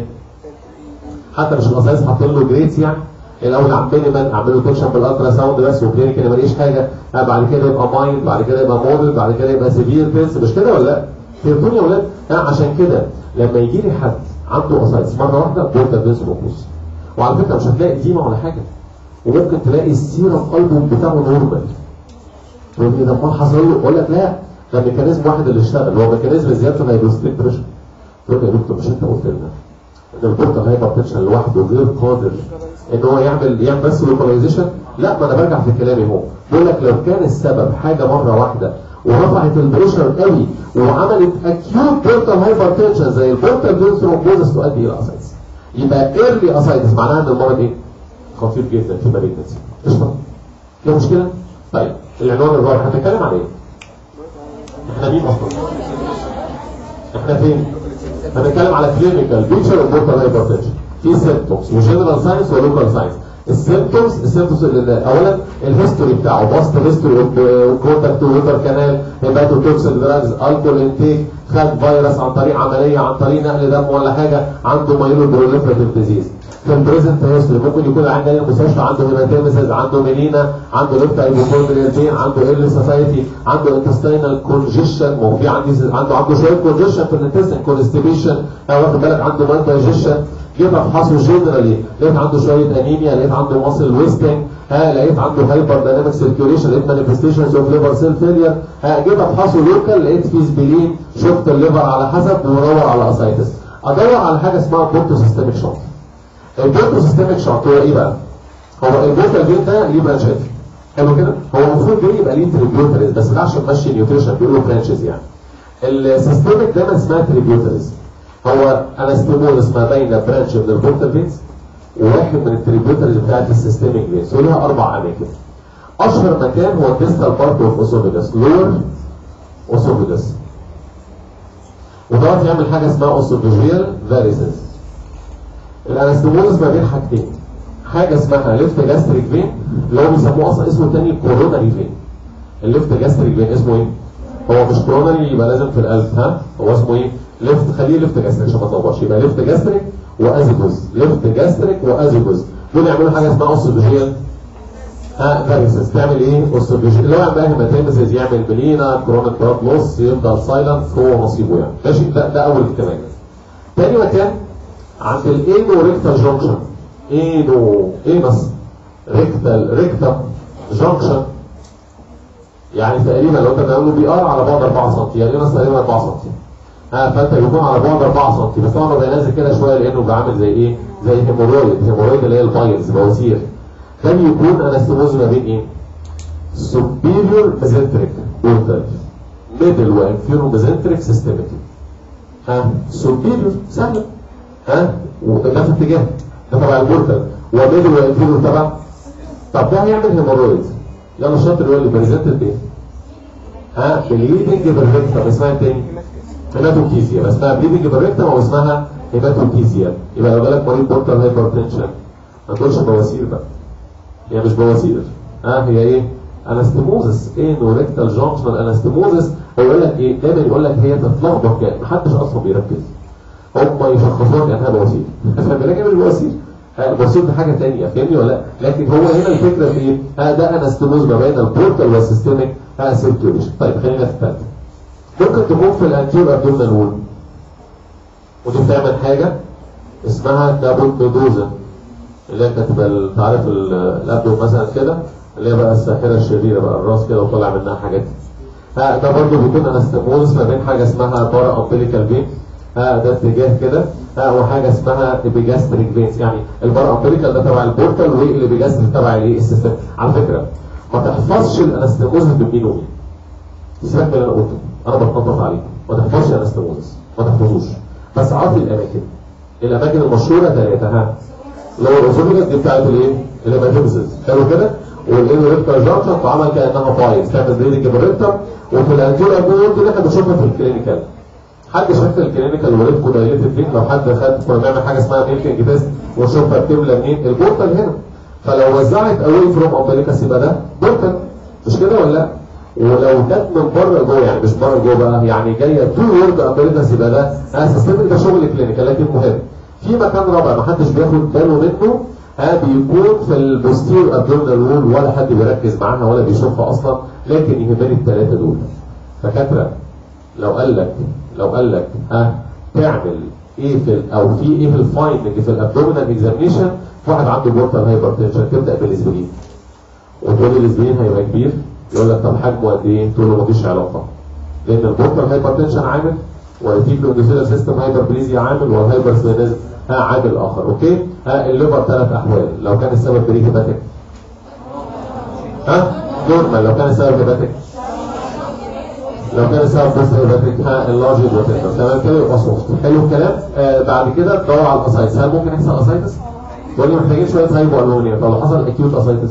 حتى مش الاساس حاطين له جريتس يعني الاول عمالي من اعمله تنشن بالالترا ساوند بس وكلينيك انا ماليش حاجه ها بعد كده يبقى مايند بعد كده يبقى موديل بعد كده يبقى سيفير بيلز مش كده ولا لا؟ فهمتوني يا ولاد؟ ها عشان كده لما يجي لي حد عنده اسايتس مره واحده بورتا فيز روبوس وعلى فكره مش هتلاقي ديما ولا حاجه وممكن تلاقي السيرم البوم بتاعه نورمال تقول لي ده امال حصل له اقول لك لا ده ميكانيزم واحد اللي اشتغل هو ميكانيزم زياده الهيدروستيك بريشر تقول لي يا دكتور مش انت قلت لنا ان البورتا هايبرتنشن لوحده غير قادر ان هو يعمل يعمل بس لوكاليزيشن لا ما انا برجع في كلامي هو بقول لك لو كان السبب حاجه مره واحده ورفعت البريشر قوي وعملت اكيوت بورتال هايبرتنشن زي البورتال فينس ثرومبوزس تؤدي الى اسايتس يبقى ايرلي اسايتس معناها ان المرض ايه؟ خطير جدا في مالجنسي قشطه في مشكله؟ طيب العنوان الرابع هنتكلم عن ايه؟ احنا مين اصلا؟ احنا فين؟ هنتكلم على كلينيكال بيكتشر اوف بورتال هايبرتنشن في سيمبتومز وجنرال ساينس ولوكال ساينس السيمبتومز السيمبتومز اولا الهيستوري بتاعه باست هيستوري اوف كونتاكت ووتر كانال هيباتوتوكسين دراجز الكول انتيك خد فيروس عن طريق عمليه عن طريق نقل دم ولا حاجه عنده مايلو بروليفريتيف ديزيز في البريزنت هيستوري ممكن يكون عند المستشفى عنده هيماتيمسز عنده ميلينا عنده ليفت ايبوكوندريال بين عنده ايرلي سوسايتي عنده انتستينال كونجيشن ما هو في عندي عنده عنده شويه كونجيشن في الانتستين كونستيبيشن واخد بالك عنده مان دايجيشن جيت افحصه جنرالي لقيت عنده شويه انيميا لقيت عنده ماسل ويستنج ها لقيت عنده هايبر دايناميك سيركيوليشن لقيت مانيفستيشنز اوف ليفر سيل فيلير ها جيت افحصه لوكال لقيت فيه سبلين شفت الليفر على حسب وادور على اسايتس ادور على حاجه اسمها بورتو سيستميك شوت البورتو سيستميك شوت هو ايه بقى؟ هو البورتال فين ده ليه برانشات حلو كده؟ هو المفروض ده يبقى ليه تريبيوتريز بس ده عشان ماشي نيوتريشن بيقولوا برانشز يعني السيستميك دايما اسمها تريبيوتريز هو انستيمولس ما بين برانش من البورتال فينز وواحد من التريبيوترز بتاعت السيستميك فينز وليها اربع اماكن اشهر مكان هو الديستال بارت اوف اوسوفيجاس لور اوسوفيجاس وده يعمل حاجه اسمها اوسوفيجيال فاريسز الانستيمولس ما بين حاجتين حاجه اسمها ليفت جاستريك فين اللي هو بيسموه اصلا اسمه تاني كوروناري فين الليفت جاستريك فين اسمه ايه؟ هو مش كوروناري يبقى لازم في القلب ها هو اسمه ايه؟ ليفت خليه ليفت جاستريك عشان ما تطورش يبقى ليفت جاستريك وازيجوز ليفت جاستريك وازيجوز دول يعملوا حاجه اسمها اوستوفيجيال ها فاريسس تعمل ايه اوستوفيجيال اللي هو يعمل هيماتيمسيس يعمل بلينا كرونيك بلاد لوس يفضل سايلنت هو نصيبه يعني ماشي ده ده اول احتمال تاني مكان عند الاينو ريكتال جونكشن اينو ايه بس ريكتال ريكتال جونكشن يعني تقريبا لو انت بتعمله بي ار على بعد 4 سم يعني ايه مثلا تقريبا 4 سم ها فانت بيكون على بعد 4 سم بس طبعا بيبقى نازل كده شويه لانه بيبقى عامل زي ايه؟ زي هيمورويد هيمورويد اللي هي البايلز بواسير ده بيكون انستموز ما بين ايه؟ superior mesenteric portal middle وانفيرو mesenteric systemic ها superior سهله ها وده في اتجاه ده تبع البورتال وميدل وانفيرو تبع طب ده هيعمل هيمورويد يلا الشاطر يقول لي بريزنتد ايه؟ ها بليدنج بالريكتم اسمها إيه تاني هيماتوكيزيا بس اسمها بليدنج بالريكتم او اسمها هيماتوكيزيا يبقى لو جالك مريض بورتال هايبرتنشن ما تقولش بواسير بقى هي مش بواسير ها هي ايه؟ انستموزس ايه نوريكتال جونكشنال انستموزس هو يقول لك ايه؟ دايما يقول لك هي تتلخبط يعني محدش اصلا بيركز هم يشخصوها كانها بواسير فاهم لكن مش بواسير البواسير دي حاجه ثانيه فاهمني ولا لا؟ لكن هو هنا الفكره في ايه؟ ها ده انستموز ما بين البورتال والسيستميك ها سيركيوليشن طيب خلينا في الثالثه ممكن تكون في الانتيور ابدومينال وول ودي بتعمل حاجه اسمها كابوتودوزا اللي هي كانت انت عارف الابدو مثلا كده اللي هي بقى الساحره الشريره بقى الراس كده وطالع منها حاجات ها ده برضه بيكون انستموز ما بين حاجه اسمها بارا امبليكال فين ها ده اتجاه كده ها وحاجه اسمها ابيجاستريك فينز يعني البارا امبليكال ده تبع البورتال والابيجاستريك تبع الايه السيستم على فكره ما تحفظش الانستموز بمين ومين سيبك من اللي انا قلته انا بتنطط عليك ما تحفظش الانستموز ما تحفظوش بس عارف الاماكن الاماكن المشهوره ثلاثه ها اللي هو الاسوفيجاس دي بتاعت الايه؟ الهيماتوميسيس حلو كده؟ والانوريكتال جانكشن تعمل كانها بايظ تعمل بريدنج بالريكتم وفي الانتيريور بورد اللي احنا بنشوفها في الكلينيكال حد شاف الكلينيكال وريدكو دايليتد فين لو حد خد كنا بنعمل حاجه اسمها ميلكينج تيست ونشوفها بتملى منين البورتال هنا فلو وزعت اواي فروم امبليكاس يبقى ده بورتال مش كده ولا لا؟ ولو جت من بره جوه يعني مش بره جوه بقى يعني جايه تو وورد امبليكاس يبقى ده اسيستمك ده شغل كلينيكال لكن مهم في مكان رابع ما حدش بياخد باله منه ها بيكون في البوستير ابدومينال وول ولا حد بيركز معاها ولا بيشوفها اصلا لكن يهمني الثلاثه دول دكاتره لو قال لك لو قال لك ها تعمل ايه في او في ايه في الفايندنج في الابدومينال اكزامينشن في واحد عنده بورتال هايبرتنشن تبدا بالاسبرين وتقول لي الاسبرين هيبقى كبير يقول لك طب حجمه قد ايه؟ تقول له مفيش علاقه لان البورتال هايبرتنشن عامل والفيكلو اندوثيلال سيستم هايبربليزيا عامل والهايبر سبينيزم ها عامل اخر اوكي ها الليفر ثلاث احوال لو كان السبب بريك هيباتيك ها نورمال لو كان السبب هيباتيك لو كان السبب بوست هيباتيك ها اللارج وتندر تمام كده يبقى سوفت حلو الكلام آه بعد كده تدور على الاسايتس هل ممكن يحصل اسايتس؟ تقول لي محتاجين شويه هايبو الومنيا طب لو حصل اكيوت اسايتس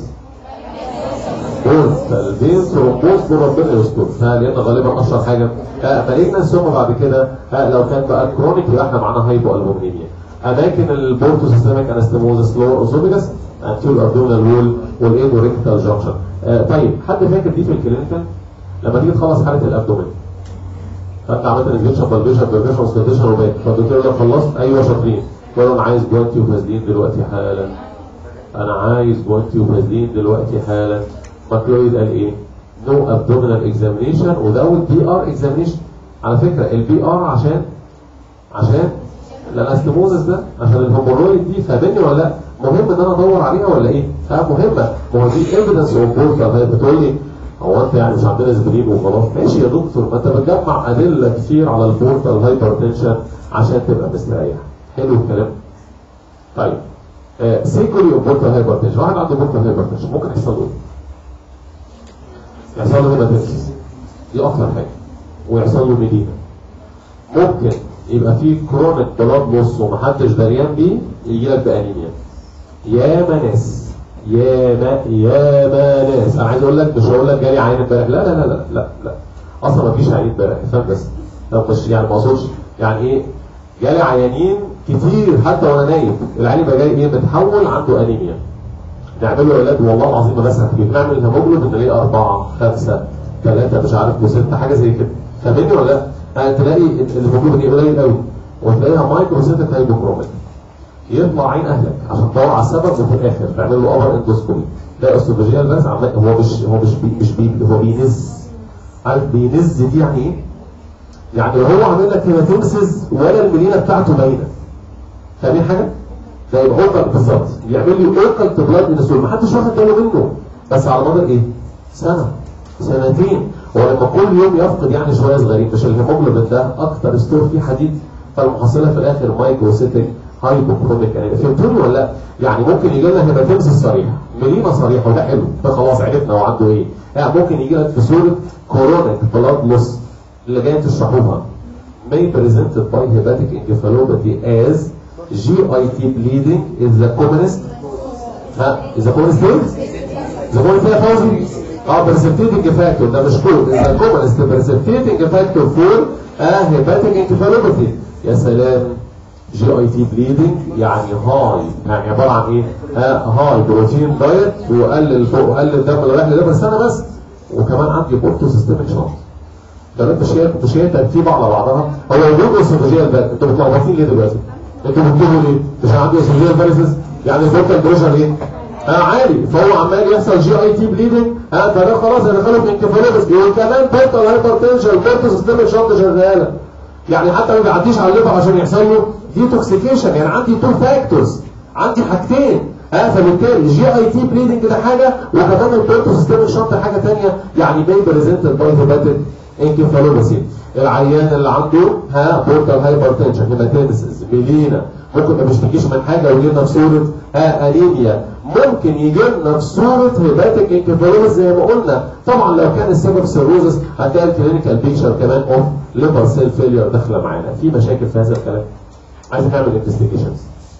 بوز البين ثرومبوز ربنا يستر ها لان غالبا اشهر حاجه مالجنا ثم بعد كده ها لو كان بقى كرونيك يبقى احنا معانا هايبو البومينيا اماكن البورتو سيستميك انستموزس لور اوسوفيجاس انتيول ابدومينال وول والايدو ريكتال جانكشن طيب حد فاكر دي في الكلينيكال لما تيجي تخلص حاله الابدومين فانت عملت انفكشن بالفيشن بالفيشن سكوتيشن وباك فالدكتور يقول لك خلصت ايوه شاطرين يقول انا عايز جوانتي وفازلين دلوقتي حالا انا عايز جوانتي وفازلين دلوقتي حالا ماكلويد قال ايه؟ نو ابدومينال اكزامينيشن ودوت بي ار اكزامينيشن على فكره البي ار عشان عشان الانستموزس ده عشان الهومورويد دي فاهمني ولا لا؟ مهم ان انا ادور عليها ولا ايه؟ ها مهمه ما هو دي ايفيدنس اوف بورتال هي بتقول لي هو انت يعني مش عندنا اسبرين وخلاص ماشي يا دكتور ما انت بتجمع ادله كتير على البورتال هايبرتنشن عشان تبقى مستريح حلو الكلام؟ طيب آه سيكولي اوف بورتال هايبرتنشن واحد عنده بورتال هايبرتنشن ممكن يحصل له ايه؟ يحصل له هيباتيتس دي اكتر حاجه ويحصل له ميدينا ممكن يبقى في كرونيك بلاد لوس ومحدش دريان بيه يجي لك بانيميا ياما ناس ياما ياما ناس انا عايز اقول لك مش هقول لك جالي عين امبارح لا لا لا لا لا لا اصلا ما فيش عين امبارح فاهم بس لو مش يعني ما اقصدش يعني ايه جالي عيانين كتير حتى وانا نايم العيان يبقى جاي ايه متحول عنده انيميا نعمل له علاج والله العظيم ما بسرح فيه بنعمل الهيموجلوبين نلاقيه أربعة خمسة ثلاثة مش عارف وستة حاجة زي كده فاهمني ولا لا؟ يعني تلاقي الهيموجلوبين دي قليل قوي وتلاقيها مايكرو سيتك هايبوكروميك يطلع عين اهلك عشان تدور على السبب وفي الاخر تعمل له اوفر اندوسكوبي ده اسوفيجيال بس عمال هو مش هو مش بي مش بي هو بينز عارف بينز دي يعني ايه؟ يعني لو هو عامل لك هيماتومسز ولا الملينه بتاعته باينه فاهمين حاجه؟ ده يبقى اوكل بالظبط بيعمل لي اوكل بلاد انسول محدش واخد باله منه بس على مدار ايه؟ سنه سنتين هو لما كل يوم يفقد يعني شويه صغيرين مش الهيموجلوبين ده اكتر ستور فيه حديد فالمحصله في الاخر مايكروسيتك هايبوكروميك يعني فهمتوني ولا لا؟ يعني ممكن يجي لنا هيماتومسيس صريح مليمه صريحه وده حلو ده خلاص عرفنا هو عنده ايه يعني ممكن يجي لك في صوره كورونيك بلاد لوس اللي جايه تشرحوها may presented by hepatic encephalopathy as GIT bleeding is the commonest ها is the commonest ايه؟ the commonest ايه يا فوزي؟ اه precipitating factor ده مش كود is the commonest precipitating factor for a hepatic encephalopathy يا سلام جي اي تي بليدنج يعني هاي يعني عباره عن ايه؟ ها هاي بروتين دايت وقلل وقلل الدم اللي رايح لده بس انا بس وكمان عندي بورتو سيستميك شنط ده انت شيء مش هي ترتيب على بعضها هو وجود اسوفيجيال باك انتوا متلخبطين ليه دلوقتي؟ انتوا بتقولوا ليه؟ مش عندي اسوفيجيال فاليسز يعني البورتال بريشر ايه؟ اه عالي فهو عمال يحصل جي اي تي بليدنج اه فده خلاص هندخله في انكفالوبس وكمان بورتال هايبرتنشن بورتو سيستميك شنط شغاله يعني حتى ما بيعديش على الليفر عشان يحصل له ديتوكسيكيشن يعني عندي تو فاكتورز عندي حاجتين ها فبالتالي جي اي تي بليدنج ده حاجه وكمان البورتو سيستم شنط حاجه ثانيه يعني بي بريزنتد باي هيباتيك انكفالوباسي العيان اللي عنده ها بورتال هايبرتنشن هيماتيمسيس ميلينا ممكن ما بيشتكيش من حاجه ويجي لنا في صوره ها انيميا ممكن يجي لنا في صوره هيباتيك انكفالوباسي زي ما قلنا طبعا لو كان السبب سيروزس هتلاقي الكلينيكال بيكشر كمان اوف ليفر سيل فيلير داخله معانا في مشاكل في هذا الكلام عايز نعمل انفستيجيشنز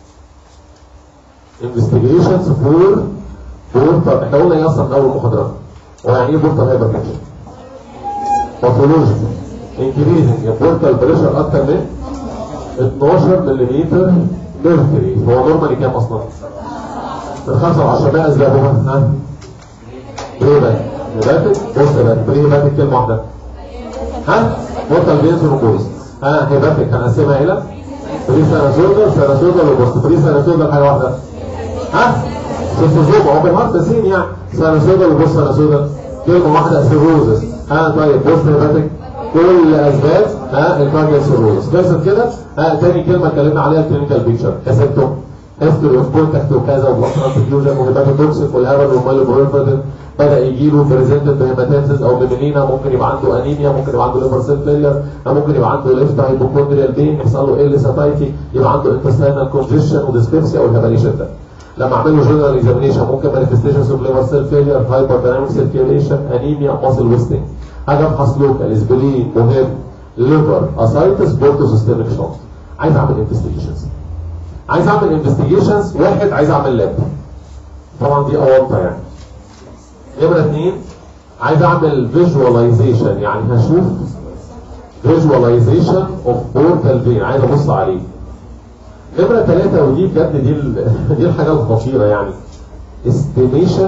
انفستيجيشنز فور بورتال احنا قلنا ايه اصلا من اول محاضره هو يعني ايه بورتال هايبرتنشن باثولوجي انكريزنج البورتال بريشر اكتر من 12 ملم ميركوري هو نورمالي كام اصلا؟ من 5 ل 10 ما اسبابها ها؟ بريبات نباتك بص يا باتك بريباتك كلمه واحده ها؟ بورتال فينس ونقوز ها هيباتك هنقسمها الى بري ساناسودر ساناسودر وبوست بري ساناسودر حاجه واحده ها سيستوزوما هو بالهارت سين يعني ساناسودر وبوست ساناسودر كلمه واحده سيروزس ها طيب بوست هيباتك كل اسباب ها الكارديال سيروزس خلصت كده ها تاني كلمه اتكلمنا عليها الكلينيكال بيكتشر كاسيبتوم هيستوري اوف كونتاكت وكذا وبلاد ترانسفيوجن وهيباتوتوكسيك والهبل والمال بروفيدن بدا يجي له بريزنتد بهيماتينسيس او بميلينا ممكن يبقى عنده انيميا ممكن يبقى عنده ليفر سيل فيلير ممكن يبقى عنده ليفت هايبوكوندريال بين يحصل له ال ساتايتي يبقى عنده انتستينال كونجيشن وديسبيبسيا والهباليشن ده لما اعمل له جنرال اكزامينيشن ممكن مانيفستيشنز اوف ليفر سيل فيلير هايبر دايناميك سيركيوليشن انيميا ماسل ويستنج حاجه ابحث لوكال اسبلين مهم ليفر اسايتس بورتو سيستميك شوك عايز اعمل انفستيجيشنز عايز اعمل انفستيجيشنز واحد عايز اعمل لاب طبعا دي اونطه يعني نمرة اثنين عايز اعمل فيجواليزيشن يعني هشوف فيجواليزيشن اوف بورتال فين عايز ابص عليه نمرة ثلاثة ودي بجد دي ال- دي الحاجة الخطيرة يعني استيميشن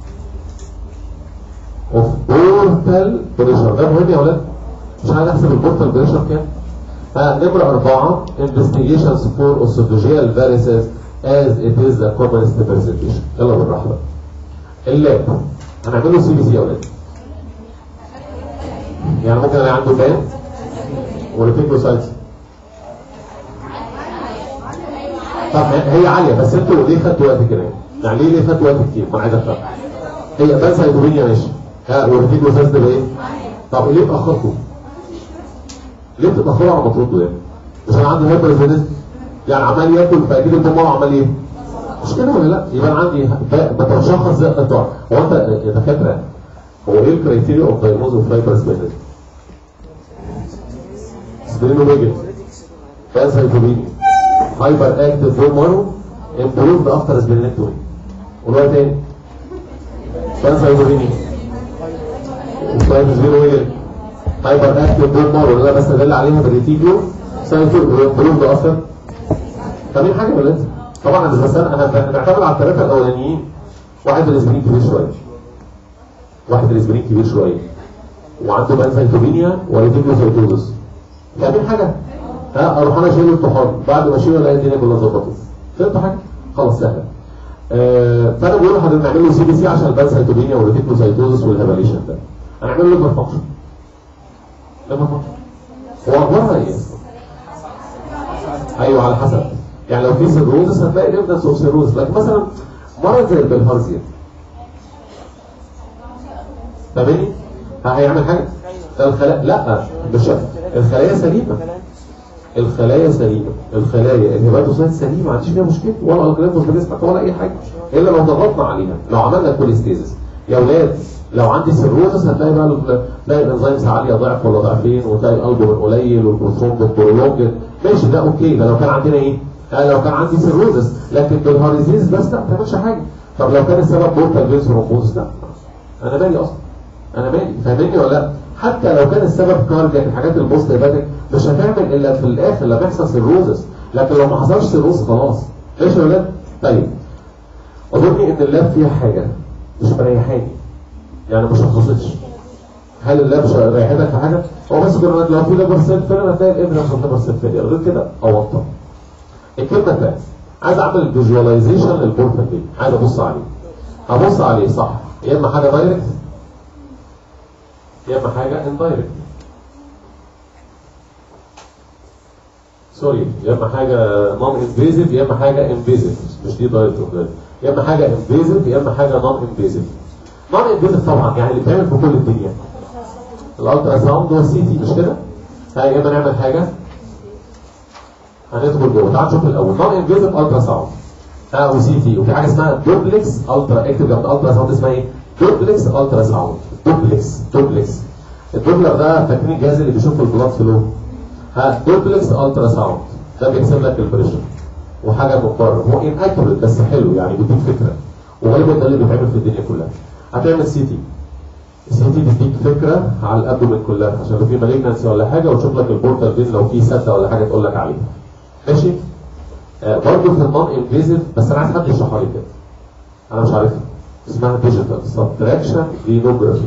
اوف بورتال بريشر ده مهم يا ولاد مش عايز احسب البورتال بريشر كام آه نمرة أربعة investigations for esophageal varices as it is the commonest presentation يلا بالراحة بقى اللاب هنعمل له سي بي سي يا ولاد يعني ممكن الاقي عنده بان وريتيكوسايتي طب هي عاليه بس انتوا ليه خدتوا وقت كده يعني ليه ليه خدتوا وقت كتير ما انا عايز افهم هي بس هيدروبينيا ماشي ها وريتيكوسايتي ده ايه طب ليه اتاخرتوا ليه بتتاخروا على ما تردوا يعني مش انا عندي هايبر يعني عمال ياكل فاكيد الدماغ عمال ايه مش كده ولا لا يبقى انا عندي ب- بتشخص زي الدكتور هو انت يا دكاتره هو ايه الكريتيريا اوف دايجنوز اوف هايبر سبينال سبينوميجل بانسايتوبيني هايبر اكتيف بون مارو امبروفد افتر سبينكتومي والله تاني بانسايتوبيني سبينوميجل هايبر اكتيف بون مارو اللي انا بستدل عليها بالريتيكيو سايتو امبروفد افتر فاهمين حاجه ولا انت؟ طبعا انا مش بس انا انا بعتمد على الثلاثه الاولانيين واحد الاسبرين كبير شويه واحد الاسبرين كبير شويه وعنده بانسايتوبينيا وريتيكوسايتوزس فاهمين حاجه؟ ها اروح انا شايل الطحال بعد ما اشيله الاقي الدنيا كلها ظبطت فهمت حاجه خلاص سهل آه فانا بقول لحضرتك نعمل له سي بي سي عشان البانسايتوبينيا والريتيكوسايتوزس والهيباليشن ده هنعمل له ليفر فانكشن ليفر فانكشن هو اخبارها ايه؟ ايوه على حسب يعني لو في سيروزس هتلاقي ايفيدنس اوف سيروزس لكن مثلا مرض زي البلهارزيا فاهمني؟ هيعمل حاجه الخلايا لا مش الخلايا سليمه الخلايا سليمه الخلايا الهيباتوسايت سليمه ما عنديش فيها مشكله ولا الجليفوس بتسمع ولا اي حاجه الا لو ضغطنا عليها لو عملنا كوليستيزس يا اولاد لو عندي سيروزس هتلاقي بقى ال- تلاقي الانزيمز عاليه ضعف ولا ضعفين وتلاقي الالبومين قليل والبروتون برولونج ماشي ده اوكي ده لو كان عندنا ايه؟ آه لو كان عندي سيروزس لكن بالهاريزيز بس لا ما بتعملش حاجه طب لو كان السبب بورتال فينس رومبوز لا انا مالي اصلا انا مالي فاهمني ولا لا؟ حتى لو كان السبب كاردياك الحاجات البوست هيباتيك مش هتعمل الا في الاخر لما يحصل سيروزس لكن لو ما حصلش سيروز خلاص ماشي يا ولاد؟ طيب اظني ان اللاب فيها حاجه مش مريحاني يعني مش هتخصصش هل اللاب مش ريحتك في حاجه؟ هو بس كنا لو في ليفر سيل فيلر هتلاقي الابره في الليفر سيل فيلر غير كده اوطى الكلمه الثانيه عايز اعمل فيجواليزيشن للبورتال دي عايز ابص عليه هبص عليه صح يا اما حاجه دايركت يا اما حاجه اندايركت سوري يا اما حاجه نون انفيزيف يا اما حاجه انفيزيف مش دي دايركت يا اما حاجه انفيزيف يا اما حاجه نون انفيزيف نون انفيزيف طبعا يعني اللي بيتعمل في كل الدنيا الالترا ساوند والسي تي مش كده؟ ها يا اما نعمل حاجه هندخل جوه تعال نشوف الاول نون انفيزيف الترا ساوند ها وسي تي وفي حاجه اسمها دوبلكس الترا اكتب جنب الترا ساوند اسمها ايه؟ دوبلكس الترا ساوند دوبلكس دوبلكس الدوبلر ده فاكرين الجهاز اللي بيشوف البلاد فلو ها دوبلكس الترا ساوند ده بيحسب لك البريشر وحاجه مقارنه هو ان اكيوريت بس حلو يعني بيديك فكره وغالبا ده اللي بيتعمل في الدنيا كلها هتعمل سي تي السي تي بيديك فكره على الابدومين كلها عشان لو في مالجنسي ولا حاجه وتشوف لك البورتال فين لو في سده ولا حاجه تقول لك عليها ماشي آه برضه في النون انفيزيف بس انا عايز حد يشرحها لي كده انا مش عارفها اسمها ديجيتال سبتراكشن فينوجرافي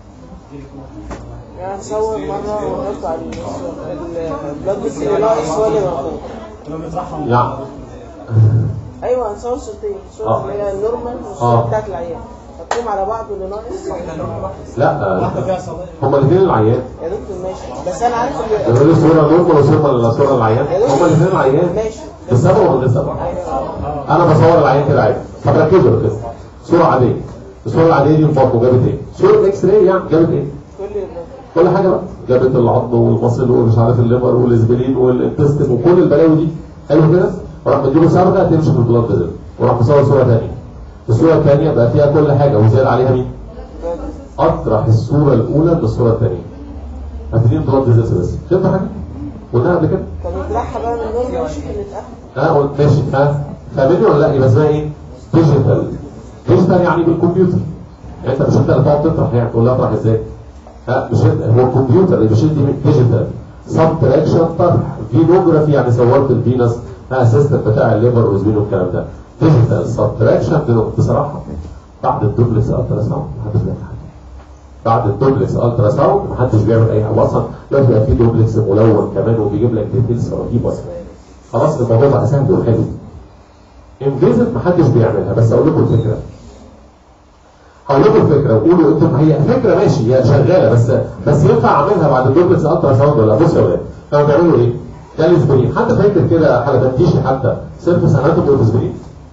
يعني نصور مرة ونحط على البلاد بس اللي ناقص هو اللي موجود يعني ايوه هنصور صورتين آه. الصورة اللي هي النورمال آه. والصورة بتاعت العيان حطهم على بعض واللي ناقص لا آه، هما الاثنين العيان يا دكتور ماشي بس انا عارف اللي يقولوا لي صوره نورمال وصوره ولا صوره العيان هما الاثنين العيان ماشي بالسبب ولا غير سبب ايوه انا بصور العيان كده عادي طب ركزوا كده صوره عاديه الصوره العاديه دي البطن جابت ايه صوره اكس راي يعني جابت ايه كل كل حاجه بقى جابت العظم والمصل ومش عارف الليفر والاسبلين والانتستين وكل البلاوي دي حلو كده وراح مديله صبغه تمشي في البلاد فيزل وراح مصور صوره ثانيه الصوره الثانيه بقى فيها كل حاجه وزاد عليها مين؟ اطرح الصوره الاولى بالصوره الثانيه هتدين بلاد فيزل بس فهمت حاجه؟ قلناها قبل كده؟ طب نطرحها بقى من النورمال نشوف اللي اتأخر ها قلت ماشي ها فاهمني ولا لا يبقى اسمها ايه؟ ديجيتال ديجيتال يعني بالكمبيوتر يعني انت مش انت اللي تقعد تطرح يعني تقول لها اطرح ازاي؟ ها مش انت هو الكمبيوتر اللي بيشد دي ديجيتال سبتراكشن طرح فينوجرافي يعني صورت الفينس ها سيستم بتاع الليفر والسبين والكلام ده ديجيتال سبتراكشن بصراحه بعد الدوبلكس الترا ساوند محدش بيعمل حاجه بعد الدوبلكس الترا ساوند محدش بيعمل اي حاجه اصلا دلوقتي بقى في دوبلكس ملون كمان وبيجيب لك ديتيلز رهيبه خلاص الموضوع بقى سهل وحلو انفيزيف محدش بيعملها بس اقول لكم الفكره هقول لكم الفكره وقولوا انتم هي فكره ماشي هي شغاله بس بس ينفع اعملها بعد الدوبلكس الترا ساوند ولا بصوا يا ولاد كانوا بيعملوا ايه؟ ده الاسبرين حد فاكر كده حلبنتيشي حتى سيرفس اناتومي والاسبرين؟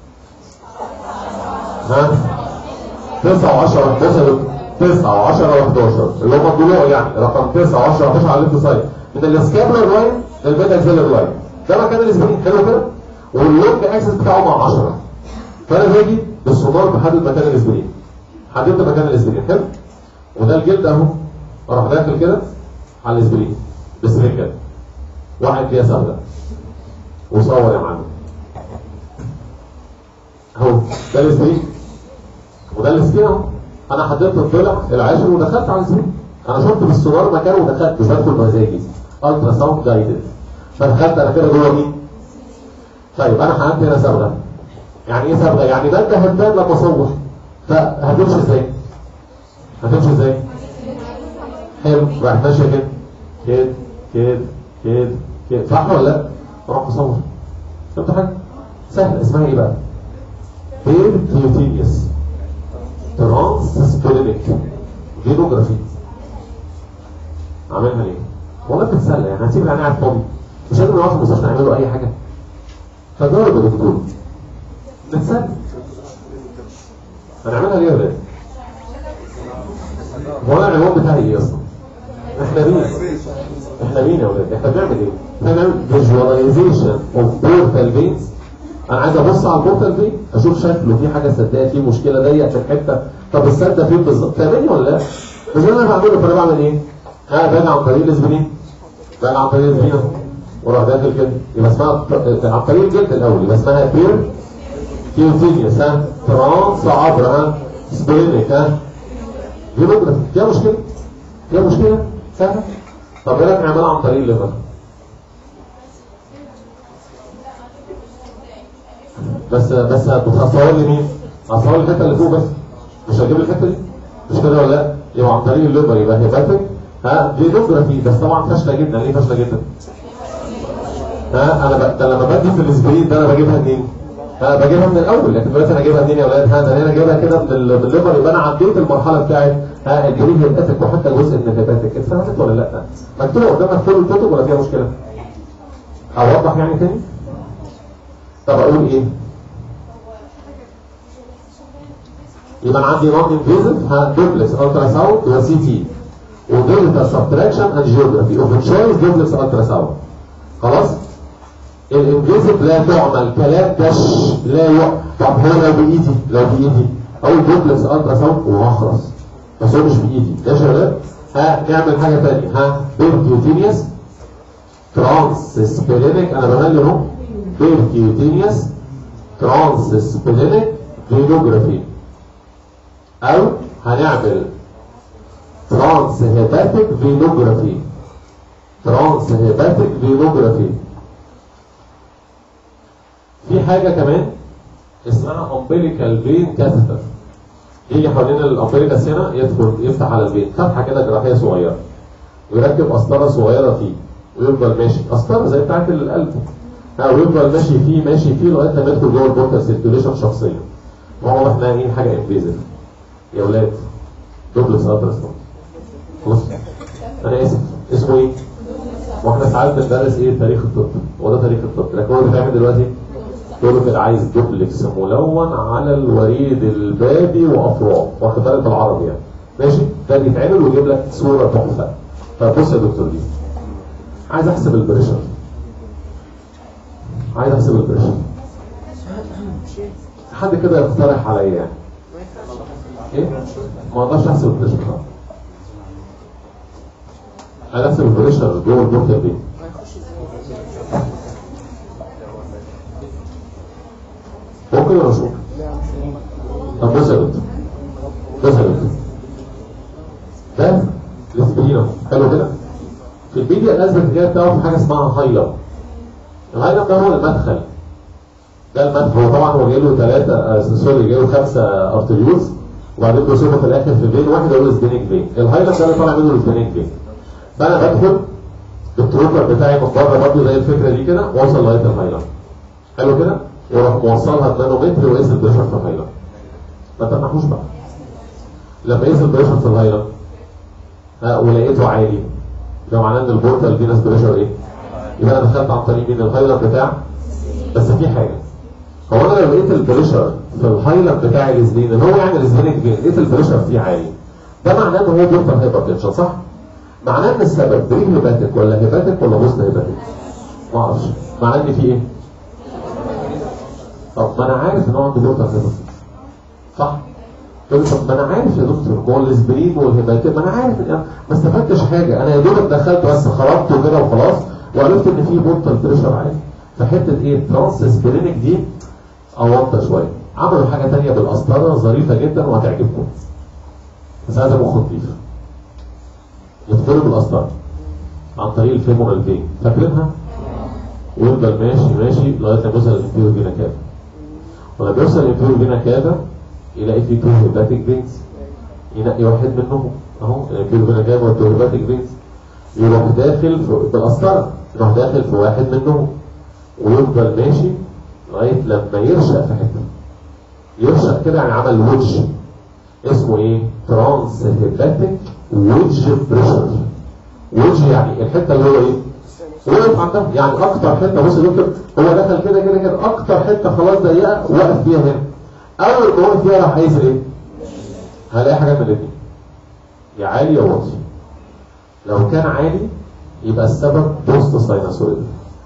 ها؟ 9 و10 11 9 و10 و11 اللي هم الضلوع يعني رقم 9 و10 و11 على الليفت سايد من السكابلر لاين للبيتا اكسلر لاين ده مكان الاسبرين حلو كده واللونج اكسس بتاعه مع 10 فانا باجي بالسونار بحدد مكان الاسبرين حددت مكان الاسبرين حلو وده الجلد اهو اروح داخل كده على الاسبرين بسرنجه واحد فيها سهله وصور يا معلم اهو ده الاسبرين وده الاسبرين اهو انا حددت الضلع العاشر ودخلت على الاسبرين انا شفت بالسونار مكانه ودخلت مش بدخل مزاجي الترا ساوند جايدد فدخلت انا كده جوه مين؟ طيب انا حققت هنا صبغه يعني ايه صبغه؟ يعني ده انت هتبان لما اصور فهتمشي ازاي؟ هتمشي ازاي؟ حلو راح ماشيه كده كده كده كده كده صح ولا لا؟ اروح اصور فهمت حاجه؟ سهل اسمها ايه بقى؟ بيركيوتينيوس ترانسسبيرينيك فينوجرافي عاملها ليه؟ والله بتتسلى يعني هتسيب العين قاعد فاضي مش لازم نقعد في المستشفى نعمل له اي حاجه فجرب يا دكتور نتسلى هنعملها ليه يا ولاد؟ هو انا العنوان بتاعي ايه اصلا؟ احنا مين؟ احنا مين يا ولاد؟ احنا بنعمل ايه؟ احنا بنعمل فيجواليزيشن اوف بورتال فينز انا عايز ابص على البورتال فين اشوف شكله في حاجه سدايه فيه مشكله ضيق في الحته طب السد ده فين بالظبط؟ فاهمني ولا لا؟ مش انا بعمله فانا بعمل ايه؟ ها باجي عن طريق الاسبرين باجي عن طريق الاسبرين واروح داخل كده يبقى اسمها عن طريق الجلد الاول يبقى اسمها بير كيوتينيوس ها ترانس عبر ها سبرينيك ها فينوجرافي فيها مشكله؟ فيها مشكله؟ سهله طب ايه رايك نعملها عن طريق الليفر؟ بس بس هتصور لي مين؟ هتصور لي الحته اللي فوق بس مش هجيب الحته دي مش كده ولا لا؟ يبقى عن طريق الليفر يبقى هيباتيك ها فينوجرافي بس طبعا فاشله جدا ليه فاشله جدا؟ ها انا ب... ده لما بدي في الاسبرين ده انا بجيبها منين؟ ها بجيبها من الاول لكن دلوقتي انا جايبها منين يا اولاد؟ ها ده انا جايبها كده من ال- من الليفر يبقى انا عديت المرحله بتاعت ها الجرين هيباتيك وحتى جزء من الهيباتيك اتفهمت ولا لا؟ مكتوبه قدامك كل الكتب ولا فيها مشكله؟ اوضح يعني تاني؟ طب اقول ايه؟ يبقى انا عندي نون انفيزيف ها دوبلكس الترا ساوند وسي تي ودلتا سبتراكشن اند جيوغرافي اوف تشويس دوبلكس الترا ساوند خلاص؟ الانفيزيف لا تعمل كلام دش لا يع طب هو لو بايدي لو بايدي اقول دوبلكس الترا ساوند وهخلص بس هو مش بايدي يا شباب ها نعمل حاجه ثانيه ها بيركيوتينيوس ترانس سبيلينيك انا بملي اهو بيركيوتينيوس ترانس سبيلينيك فينوجرافي او هنعمل ترانس هيباتيك فينوجرافي ترانس هيباتيك فينوجرافي في حاجه كمان اسمها امبليكال فين كاثيتر يجي حوالين الامبليكاس هنا يدخل يفتح على الفين فتحه كده جراحيه صغيره ويركب قسطره صغيره فيه ويفضل ماشي قسطره زي بتاعت القلب ها ويفضل ماشي فيه ماشي فيه لغايه لما يدخل جوه البورتال سيركيوليشن شخصيا وهو احنا ايه حاجه انفيزيف يا اولاد دوبلكس التراساوند خلاص انا اسف اسمه ايه؟ واحنا ساعات بندرس ايه تاريخ الطب هو ده تاريخ الطب لكن هو اللي بيعمل دلوقتي يقول له كده عايز دوبلكس ملون على الوريد البابي وافراد واخد بالك بالعربي يعني ماشي ده بيتعمل ويجيب لك صوره تحفه طب بص يا دكتور دي عايز احسب البريشر عايز احسب البريشر حد كده يقترح عليا يعني ايه ما اقدرش احسب البريشر خالص عايز احسب البريشر جوه البورتال بيه ممكن ولا مش ممكن؟ طب بص يا دكتور بص يا دكتور ده الاسبرينم حلو كده في البيديا الازرق كده بتاعه في حاجه اسمها هايلم الهايلم ده هو المدخل ده المدخل هو طبعا هو جاي له ثلاثه سوري جاي له خمسه ارتريولز وبعدين بيوصفوا في الاخر في فين واحد هو السبينيك فين الهايلم ده اللي طالع منه السبينيك فين فانا بدخل بالتروكر بتاعي من بره برضه زي الفكره دي كده واوصل لغايه الهايلم حلو كده واروح موصلها بمانومتر واقيس البريشر في الهايلم ما تنحوش بقى لما اقيس البريشر في الهايلم ها ولقيته عالي ده معناه ان البورتال فينس بريشر ايه؟ يبقى انا دخلت عن طريق مين الهايلم بتاع بس في حاجه هو انا لو لقيت البريشر في الهايلم بتاع الاسبين اللي هو يعني الاسبينيك فين لقيت البريشر فيه عالي ده معناه ان هو بورتال هايبرتنشن صح؟ معناه ان السبب بري هيباتيك ولا هيباتيك ولا بوست هيباتيك؟ ما اعرفش معناه ان في ايه؟ طب ما انا عارف ان هو عنده بورتال هايبرتنشن صح؟ تقول لي طب ما انا عارف يا دكتور ما هو الاسبرين والهيباتيك ما انا عارف إن ما استفدتش حاجه انا يا دوب دخلت بس خرجته كده وخلاص وعرفت ان في بورتال بريشر عالي فحته ايه ترانس اسبرينك دي اوطى شويه عملوا حاجه ثانيه بالقسطره ظريفه جدا وهتعجبكم بس هذا مخ نضيف يدخلوا بالقسطره عن طريق الفيمورال فين فاكرينها؟ ويفضل ماشي ماشي لغايه ما يوصل للانفيرو فينا كافا ولما بيوصل للانفيرو فينا كافا يلاقي فيه تو هيباتيك فينز ينقي واحد منهم اهو الانفيرو فينا كافا والتو هيباتيك فينز يروح داخل في بالقسطره يروح داخل في واحد منهم ويفضل ماشي لغايه لما يرشق في حته يرشق كده يعني عمل وجه اسمه ايه؟ ترانس هيباتيك وجه بريشر وجه يعني الحته اللي هو ايه؟ وقف عندها يعني اكتر حته بص يا دكتور هو دخل كده كده كده اكتر حته خلاص ضيقه وقف فيها هنا اول ما وقف فيها راح عايز ايه؟ هلاقي حاجه من الاثنين يا عالي يا واطي لو كان عالي يبقى السبب بوست سايناسويد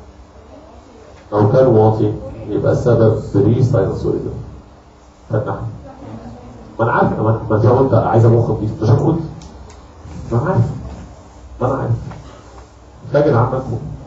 لو كان واطي يبقى السبب بري سايناسويد فتح ما انا عارف ما ما انت لو انت عايز مخ نضيف مش هتقول ما انا عارف ما انا عارف فاكر عنك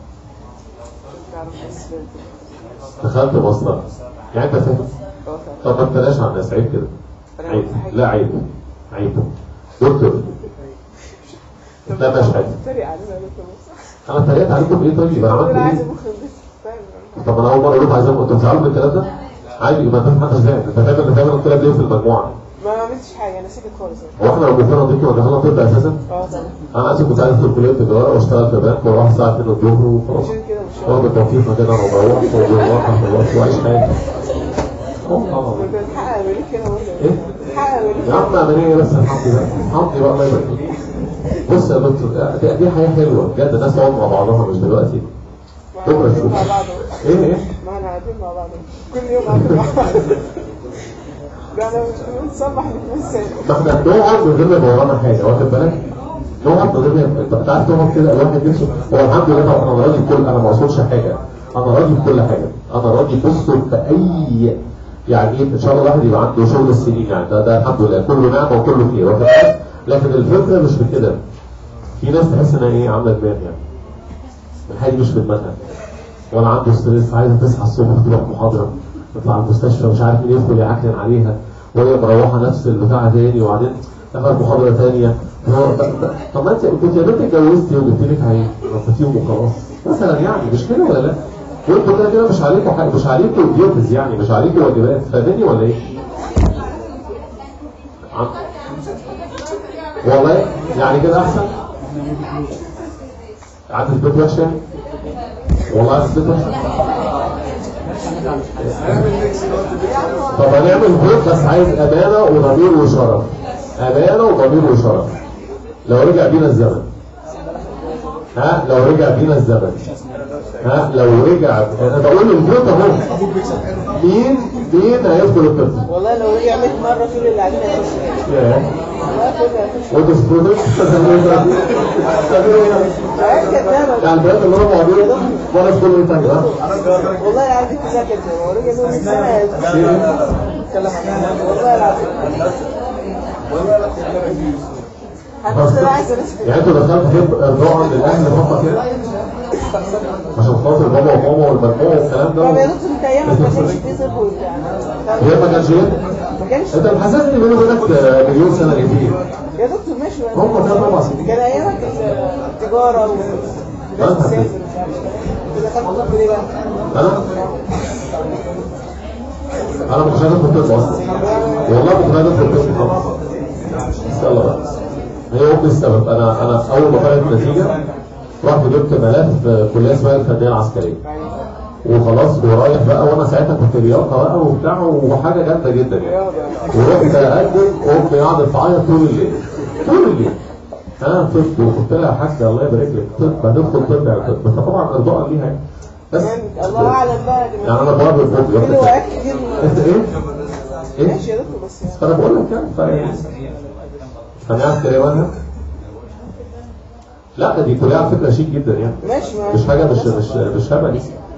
دخلت مصنع يعني انت فاهم طب ما تبلاش على الناس عيب كده عيب لا عيب عيب دكتور لا مش عيب تريق علينا يا دكتور بس انا اتريقت عليكم ايه طيب انا انا عملت عايز ايه مخ نضيف فاهم طب انا اول مره اقول لكم عايزين انتوا بتزعلوا من الكلام ده عادي ما انت محدش فاهم انت فاهم ان دايما الكلام ليه في المجموعه ما عملتش حاجه انا ساكت خالص يعني. هو احنا لو كنا نضيف ودخلنا طب اساسا اه طبعا انا اسف كنت عايز ادخل كليه تجاره واشتغل في بنك واروح الساعه 2 الظهر وخلاص عشان كده مش واخد التوقيت كده انا وبروح وبروح خلاص واعيش حياتي اه طبعا انت بتحقق امريكا كده برضه ايه؟ بتحقق امريكا يا عم عمليه بس الحمد لله الحمد لله الله يبارك فيك. بص يا دكتور دي, دي حياه حلوه بجد الناس تقعد مع بعضها مش دلوقتي ما بكرة احنا نشوف. مع بعض أهو. ايه ايه ما احنا قاعدين مع بعض أهو. كل يوم قاعدين مع بعض ده انا مش بنصبح نتمثل ما احنا بنقعد من غير ما يبقى ورانا حاجه واخد بالك؟ نقعد من غير ما انت أنت عارف تقعد كده الواحد نفسه هو الحمد لله طبعا انا راضي بكل انا ما اقصدش حاجه انا راضي بكل حاجه انا راضي بصوا باي يعني ايه ان شاء الله الواحد يبقى عنده شغل السنين يعني ده, ده الحمد لله كله نعمه وكله خير واخد بالك؟ لكن الفكره مش في كده في ناس تحس انها ايه عامله دماغ يعني الحاجه مش في دماغها ولا عنده ستريس عايزه تصحى الصبح تروح محاضره تطلع المستشفى مش عارف مين يدخل يعكنن عليها وهي مروحه نفس البتاع تاني وبعدين دخلت محاضره تانيه هو ط- ط- طب ما انت كنت يا بنت اتجوزتي وجبت لك عيل ربطتيهم وخلاص مثلا يعني مش كده ولا لا؟ وانتوا كده كده مش عليكم حاجه مش عليكم ديوتز يعني مش عليكم واجبات فاهمني ولا ايه؟ عم- والله يعني كده احسن قعدت في البيت وحشه يعني؟ والله قعدت في البيت وحشه طب هنعمل فوت بس عايز امانه وضمير وشرف امانه وضمير وشرف لو رجع بينا الزمن ها لو رجع بينا الزمن ها لو رجع انا بقول الفوت اهو مين مين هيدخل الطفل؟ والله لو رجع 100 مره كل اللي قاعدين هيخشوا ياه والله كله هيخش وانتوا ستودنت عيال كدابه يعني البنات اللي هم موجودين وانا في كل تاني ها والله العيال دي كلها كدابه لو رجع لهم 100 سنه هيخشوا والله العظيم هتبص بقى عايز ناس يعني انتوا دخلت حب ارضاء عند الاهل فقط كده عشان خاطر بابا وماما والمجموعه والكلام ده طب يا دكتور انت ايامك ما كانش فيه طب وبتاع هي ما كانش ايه؟ ما كانش انت محسسني بيني وبينك مليون سنه كتير يا دكتور ماشي بقى. هم ثلاث اربع سنين كان ايامك التجاره والناس تسافر مش عارف انت دخلت طب ليه بقى؟ انا انا مش هدخل في الطب اصلا والله مش هدخل في الطب خالص يلا بقى هي امي السبب انا انا اول ما طلعت النتيجه رحت جبت ملف كليه اسمها الفنيه العسكريه وخلاص ورايح بقى وانا ساعتها كنت رياضه بقى وبتاع وحاجه جامده جدا يعني ورحت اقدم امي قعدت تعيط طول الليل طول الليل ها طب وقلت لها يا حاجه الله يبارك لك طب هتدخل طب يعني طب بس طبعا ارضاء ليها يعني بس الله اعلم بقى يا يعني جماعه انا بقعد بالفوق في روايات كتير انت ايه؟ ايه؟ ماشي يا دكتور بس يعني انا بقول لك يعني فرق هنعرف كده وانا لا دي كلها على فكره شيك جدا يعني ماشي ما مش حاجه مش مش مش هبه دي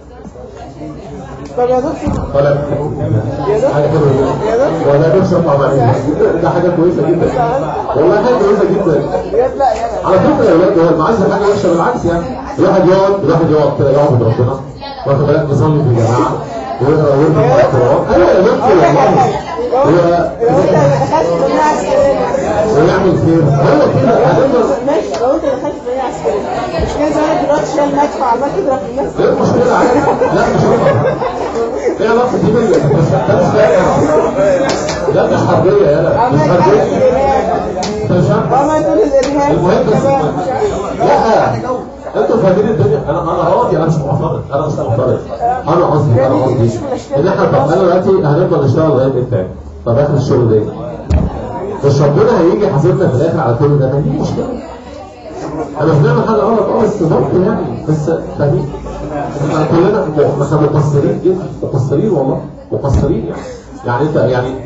طب يا دكتور طالع حاجه حلوه جدا ولا نفسي اطلع معاك ده حاجه كويسه جدا والله حاجه كويسه جدا بجد لا يعني على فكره يا ولاد هو المعاذ حاجه وحشه بالعكس يعني الواحد يقعد الواحد يقعد كده يقعد ربنا واخد بالك نصلي في الجماعه ويقرا ورد مع القران ايوه يا بنتي والله لو انت دخلت فنية عسكرية ويعمل خير هو كده هتفضل ماشي لو انت دخلت فنية عسكرية مش كده زمان دلوقتي شايل مدفع عمال تضرب في الناس ايه المشكله عادي لا مش هو ايه علاقه دي بال ده مش لا مش حربيه يا لا مش عمال حربيه تحس الإرهاب انت مش فاهم عمال تقول الإرهاب المهم بس كمان مش عارف. لا انتوا فاهمين الدنيا انا انا راضي انا مش معترض انا مش معترض انا قصدي انا قصدي ان احنا طب انا دلوقتي هنفضل نشتغل لغايه امتى؟ طب اخر الشغل ده ايه؟ مش ربنا هيجي يحاسبنا في الاخر على كل ده ما دي مشكله انا مش بنعمل حاجه غلط اه بس برضه يعني بس فاهمين احنا كلنا م- احنا مقصرين جدا مقصرين والله مقصرين يعني يعني انت يعني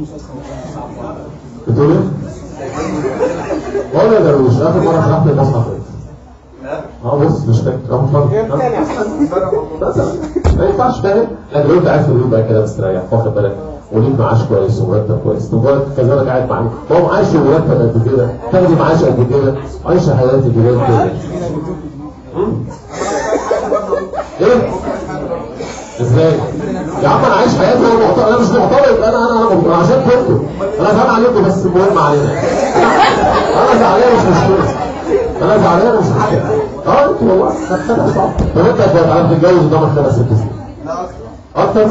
بتقول ايه؟ والله يا درويش اخر مره شرحت المصنع فين؟ اه بص مش فاكر اه اتفضل مثلا ما ينفعش فاهم لكن لو انت قاعد في البيت بقى كده مستريح واخد بالك وليك معاش كويس ومرتب كويس مجرد كذلك قاعد معاك هو معاش ومرتب قد كده تاخدي معاش قد كده عايشه حياتك كده كده مم؟ ايه؟ ازاي؟ يا عم انا عايش حياتي انا معترض انا مش معترض انا انا انا انا عشان كنتوا انا زعلان عليكم بس المهم علينا انا زعلان مش مشكله انا زعلان مش مشكله اه انتوا والله خدتها صعب طب انت هتعرف تتجوز قدامك خمس ست سنين اكتر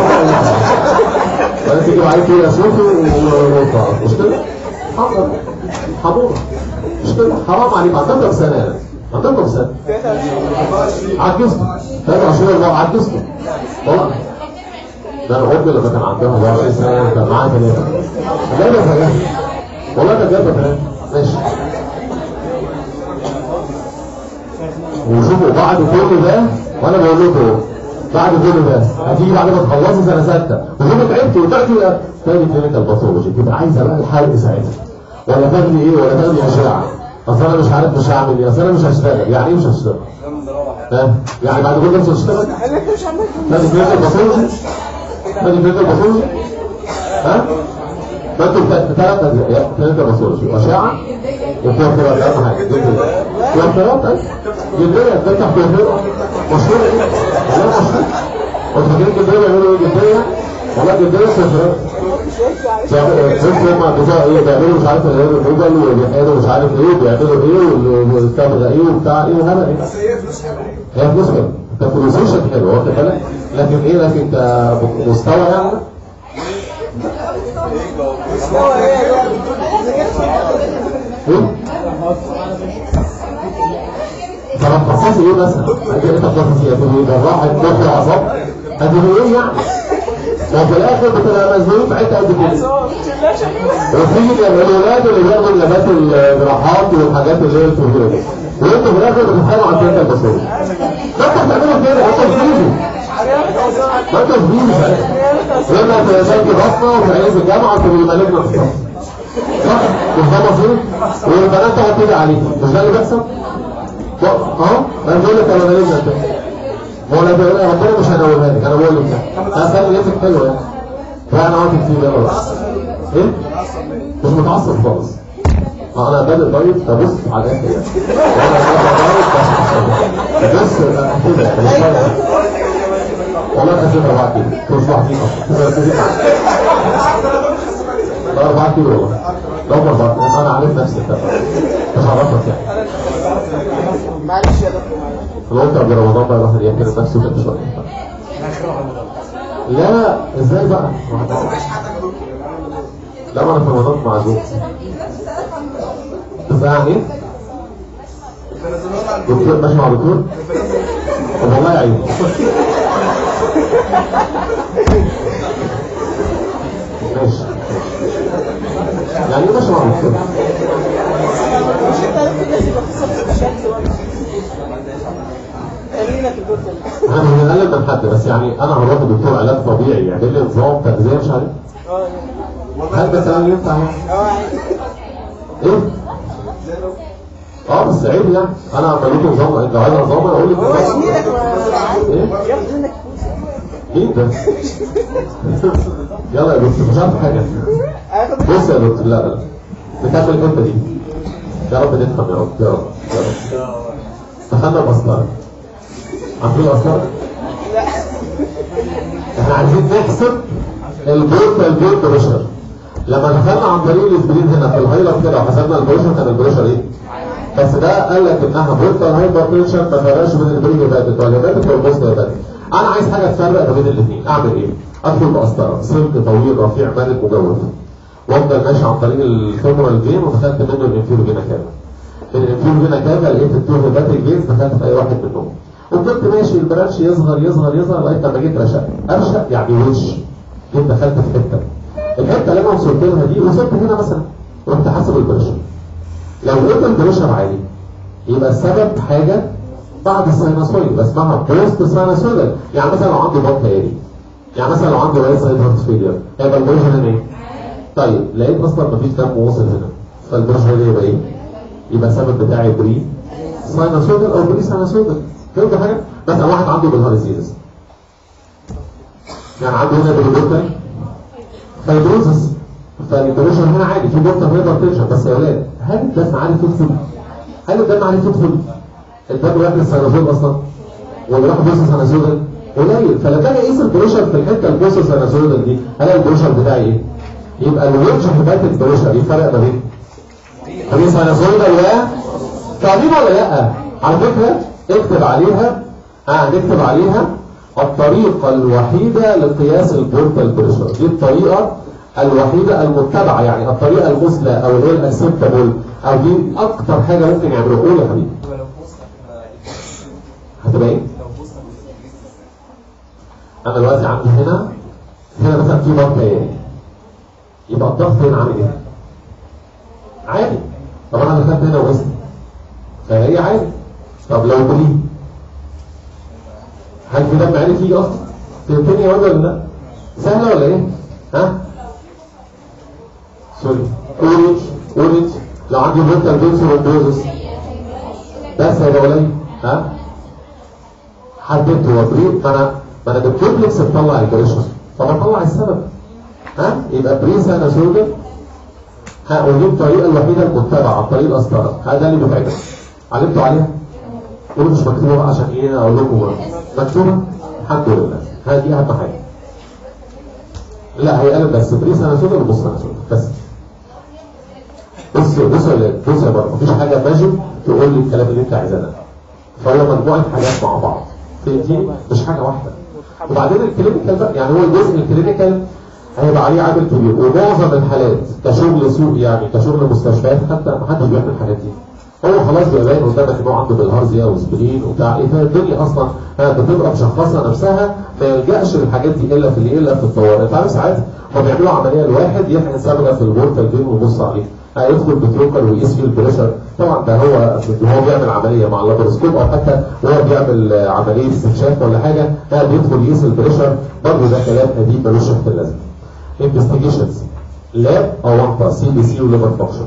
فانت تيجي معايا كده صوتي ونقطع مش كده؟ حاضر حمورة مش كده؟ حرام عليك عندك كام سنه يعني؟ عندك كام سنه؟ عجزت 23 الله عجزت والله ده انا امي لما كان عندها 24 سنه كان معاها ثلاثه ثلاثه ثلاثه والله كان جايبه ثلاثه ماشي وشوفوا بعد كل ده وانا بقول لكم بعد كل ده هتيجي بعد ما تخلصي سنه سته وشوفوا تعبت وتاخدي تاني كلينيكال باثولوجي تبقى عايزه بقى الحرق ساعتها ولا تاخدي ايه ولا تاخدي اشعه اصل انا مش عارف مش هعمل ايه اصل انا مش هشتغل يعني ايه مش هشتغل؟ ها؟ يعني بعد كل ده مش هشتغل؟ قال لك مش عندك تاخدي كلينيكال باثولوجي؟ تاخدي كلينيكال باثولوجي؟ ها؟ ما انتوا ثلاث اجزاء كلينيكال باثولوجي اشعه وكوافيرات اهم حاجه جديه كوافيرات ايوه جديه بتفتح كوافيرات مشهوره ايه؟ والله مشهوره انتوا فاكرين جديه بيعملوا ايه جديه؟ والله جديه كوافيرات بيعملوا هم بتوع ايه بيعملوا مش عارف ايه الجوجل وبيحيروا مش عارف ايه وبيعملوا ايه والكاميرا ايه وبتاع ايه وهذا ايه بس هي فلوس حلوه هي فلوس حلوه كبروزيشن حلو واخد بالك لكن ايه لكن كمستوى يعني هو ايه ده؟ اذا كانت ايه؟ طب تخصصي ايه مثلا؟ انت انت تخصصي ايه؟ تقول جراح مخ واعصاب؟ هتقول ايه يعني؟ ما في الاخر بتبقى مزنوق في حته قد كده هو مش لا شكله وتيجي الولاد اللي بياخدوا نبات الجراحات والحاجات اللي هي الكبيره دي وانتوا في الاخر بتتخانقوا على التنكه البصريه ما انتوا بتعملوا كده انتوا بتفيدوا ما انتوا بتفيدوا لما تلاقي بطنه وتعيش في الجامعه وتبقى مالكنا في الصف صح مش ده مظبوط والبنات تقعد تدعي عليك مش ده اللي بيحصل؟ اهو انا بقول لك انا مالكنا انت هو لا بيقول ربنا مش هنقولها لك انا بقول لك ده انا خلي نفسك حلوه يعني فانا قعدت كتير يلا بقى ايه؟ مش متعصب خالص آه، انا بادئ دايت فبص على الاخر يعني وانا بادئ دايت بس بس آه، كده يعني مش فاهم. والله كسبت 4 كيلو كنت مش 1 كيلو اصلا كنت لا 4 كيلو والله لا 4 كيلو انا عارف نفسي انت مش عرفك يعني معلش يا دكتور معلش لو انت قبل رمضان بقى الواحد يحترم نفسه كده شويه لا ازاي بقى؟ لا ما انا في رمضان معزوم بس يعني ايه؟ دكتور ماشي مع دكتور؟ طب والله يعين ماشي يعني ايه ماشي مع دكتور؟ مش انت عارف الناس يبقى في صف الشمس ولا خلينا في البيت ده. انا مش بنقلل من حد بس يعني انا هروح لدكتور علاج طبيعي يعمل لي نظام تغذيه مش عارف اه هل ده كلام ينفع يعني؟ اه عادي ايه؟ اه بس عيب يعني انا عملت نظام انت عايز نظام انا اقول لك هو نظام. يشيلك ما ايه؟ ياخد منك فلوس مين ده؟ يلا يا دكتور مش عارف حاجه هياخد منك بص يا دكتور لا لا نكمل الحته دي يا رب نفهم يا رب يا رب يا رب دخلنا المسطره عارفين المسطره؟ لا احنا عايزين نحسب البورتال بورت بريشر لما دخلنا عن طريق الاسبرين هنا في الهايلر كده وحسبنا البريشر كان البريشر ايه؟ بس ده قال لك انها بورتال هايبر تنشن ما فرقش بين البري هيباتيك والهيباتيك والبوست هيباتيك انا عايز حاجه تفرق ما بين الاثنين اعمل ايه؟ ادخل بقسطره سلك طويل رفيع مالك مجوف وافضل ماشي عن طريق الفيمورال فين ودخلت منه الانفيرو فينا كافا الانفيرو فينا كافا لقيت التو هيباتيك فينز دخلت في اي واحد منهم وكنت ماشي البرانش يصغر يصغر يصغر لغايه لما جيت رشق ارشق يعني وش جيت دخلت في حته الحته اللي انا وصلت لها دي وصلت هنا مثلا رحت حاسب البريشر لو لقيت البريشر عالي يبقى السبب حاجه بعد الساينوسويد اسمها بوست ساينوسويدال يعني مثلا لو عنده بطن هيري يعني مثلا لو عنده رايت سايد هارت فيلير هيبقى البريشر هنا ايه؟ طيب لقيت اصلا مفيش دم واصل هنا فالبريشر هنا يبقى ايه؟ يبقى السبب بتاعي بري ساينوسويدال او بري ساينوسويدال فهمت حاجه؟ مثلا واحد عنده بالهارزيزس يعني عنده هنا بالبورتال فايبروزس فالبريشر هنا عالي في بورتال هايبرتنشن بس يا ولاد هل الدم عارف يدخل؟ هل الدم عارف يدخل؟ الدم رايح للسينوزول اصلا ولا راح بوصل سينوزول قليل فلما اجي اقيس البريشر في الحته البوصل سينوزول دي هل البريشر بتاعي ايه؟ يبقى الوجه بتاعت البريشر ايه الفرق ما بين؟ بين سينوزول و فاهمين ولا لا؟ على فكره اكتب عليها اه نكتب عليها الطريقة الوحيدة لقياس البورتال بريشر دي الطريقة الوحيدة المتبعة يعني الطريقة المثلى او اللي هي الاسيبتابل او دي اكتر حاجة ممكن يعملوها قول يا حبيبي هتبقى ايه؟ انا دلوقتي عندي هنا هنا مثلا في ضغط عالي يبقى الضغط هنا عامل ايه؟ عالي طب انا دخلت هنا وقست فهي عالي طب لو بري هل في دم عالي فيه اصلا؟ فهمتني يا ولا لا؟ سهله ولا ايه؟ ها؟ سوري اورنج اورنج لو عندي بورتال بنسولوبوزس بس هيبقى قليل ها؟ حددت هو بري ما انا ما انا بالكومبلكس بطلع البريشر فبطلع السبب ها؟ يبقى بري ساناسودر ها ودي الطريقه الوحيده المتبعه الطريق الاسطره هذا اللي بتاعتك علمتوا عليها؟ قولوا مش مكتوبه عشان ايه اقول لكم مكتوبه الحمد لله هذه اهم حاجه لا هي قلم بس بريس انا سودا وبص انا سودا بس بص بص يا بص يا بره مفيش حاجه ماجيك تقول لي الكلام اللي انت عايزاه ده فهو مجموعه حاجات مع بعض فهمتني مش حاجه واحده وبعدين الكلينيكال بقى يعني هو الجزء الكلينيكال هيبقى عليه عامل كبير ومعظم الحالات كشغل سوق يعني كشغل مستشفيات حتى ما حدش بيعمل الحاجات دي هو خلاص بيبقى باين قدامك ان هو عنده بالهارزيا وسبرين وبتاع ايه فالدنيا اصلا بتبقى مشخصه نفسها ما يلجاش للحاجات دي الا في اللي الا في الطوارئ انت عارف ساعات هم بيعملوا عمليه لواحد يحقن صبغه في البورتال بين ويبص عليه هيدخل بتروكر ويقيس فيه البريشر طبعا ده هو هو بيعمل عمليه مع اللابروسكوب او حتى وهو بيعمل عمليه استكشاف ولا حاجه لا بيدخل يقيس البريشر برضه ده كلام قديم ملوش ريحه اللازمه انفستيجيشنز لاب او وانتا سي بي سي وليفر فانكشن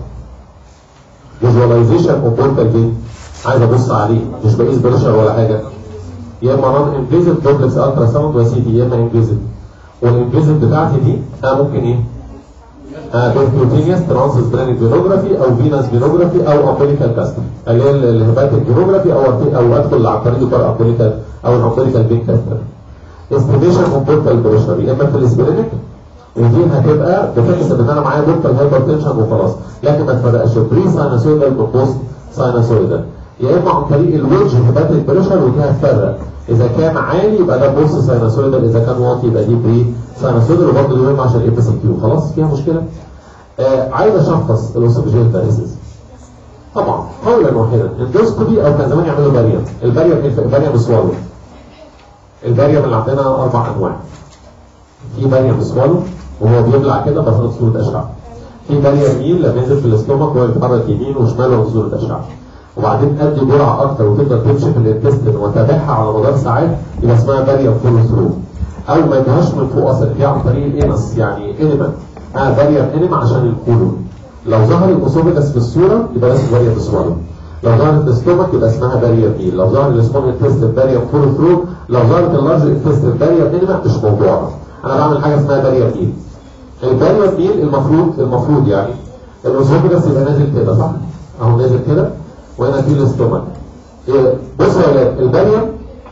فيجواليزيشن اوف بورتال فين عايز ابص عليه مش بقيس بريشر ولا حاجه يا اما نون انفيزيف دوبلكس الترا ساوند وسي تي يا اما انفيزيف والانفيزيف بتاعتي دي اه ممكن ايه؟ اه بيركوتينيوس ترانسس برانيك فينوجرافي او فينس فينوجرافي او امبليكال كاستر اللي هي الهيباتيك فينوجرافي او او ادخل عن طريق البار امبليكال او الامبليكال فين كاستر استيميشن اوف بورتال بريشر يا اما في الاسبرينيك ودي هتبقى بتحسب ان انا معايا بورتال هايبرتنشن وخلاص لكن ما تفرقش بري ساينوسويدال من بوست ساينوسويدال يا اما عن طريق الوجه هيباتيك بريشر ودي هتفرق اذا كان عالي يبقى ده بوست ساينوسويدال اذا كان واطي يبقى دي بري ساينوسويدال وبرضه دي مهم عشان الاي بي سي كيو خلاص فيها مشكله آه عايز اشخص الاوسوفيجيال باريسيس طبعا قولا واحدا اندوسكوبي او كان زمان يعملوا باريوم الباريوم ايه الباريوم سوالو الباريوم اللي عندنا اربع انواع في باريوم سوالو وهو بيبلع كده بس صورة أشعة في بارير ميل لما ينزل في الاستومك وهو يتحرك يمين وشمال وهو صورة أشعة وبعدين ادي جرعة أكتر وتقدر تمشي في الانتستين وتابعها على مدار ساعات يبقى اسمها بارير فول ثرو أو ما يجيهاش من فوق أصلا هي عن طريق الإنس يعني إنما اه بارير إنما عشان الكولون لو ظهر الأسوفيجاس في الصورة يبقى ده اسمه بارير سوالو لو ظهرت الاستومك يبقى اسمها بارير ميل لو ظهر الاسمون انتستين بارير فول ثرو لو ظهرت اللارج انتستين بارير إنما مش موضوعنا انا بعمل حاجه اسمها بارير ميل البارير ميل المفروض المفروض يعني الاسوفجس يبقى نازل كده صح اهو نازل كده وهنا في الاستومك إيه بصوا يا ولاد البارير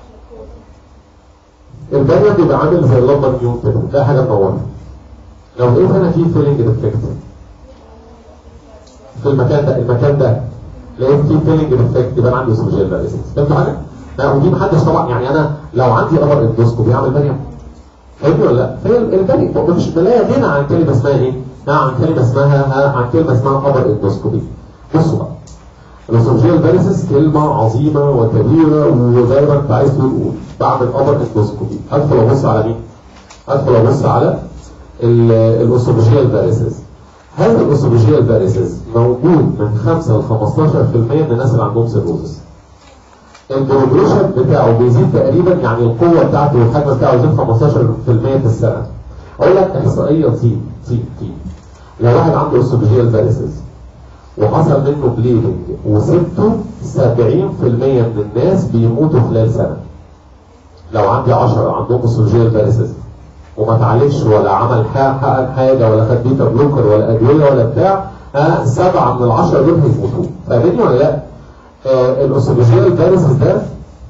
البارير بيبقى عامل زي اللمبه نيون كده ده حاجه منوره لو لقيت هنا في فيلنج ديفكت في المكان ده المكان ده لقيت فيه فيلنج ديفكت يبقى انا عندي اسوفجيال باريسيس فهمتوا حاجه؟ لا ودي محدش طبعا يعني انا لو عندي ابر اندوسكوبي اعمل بارير فاهمني ولا لا؟ فهي البني مش لا غنى عن كلمه اسمها ايه؟ عن كلمه اسمها عن كلمه اسمها ابر اندوسكوبي. بصوا بقى الاسوفجيال فاريسز كلمه عظيمه وكبيره وزي ما انت عايز تقول بعمل ابر اندوسكوبي هدخل ابص على مين؟ هدخل ابص على الاسوفجيال فاريسز هذا الاسوفجيال فاريسز موجود من 5 ل 15% من الناس اللي عندهم سيروزس البروجريشن بتاعه بيزيد تقريبا يعني القوه بتاعته والحجم بتاعه يزيد 15% في السنه اقول لك احصائيه طين طين طين لو واحد عنده اسوفجيال فاريسز وحصل منه بليدنج وسبته 70% من الناس بيموتوا خلال سنه لو عندي 10 عندهم اسوفجيال فاريسز وما اتعالجش ولا عمل حقق حاجه ولا خد بيتا بلوكر ولا ادويه ولا بتاع ها سبعه من العشره دول هيموتوا فاهمني ولا لا؟ آه الاسوفجيال فاريسز ده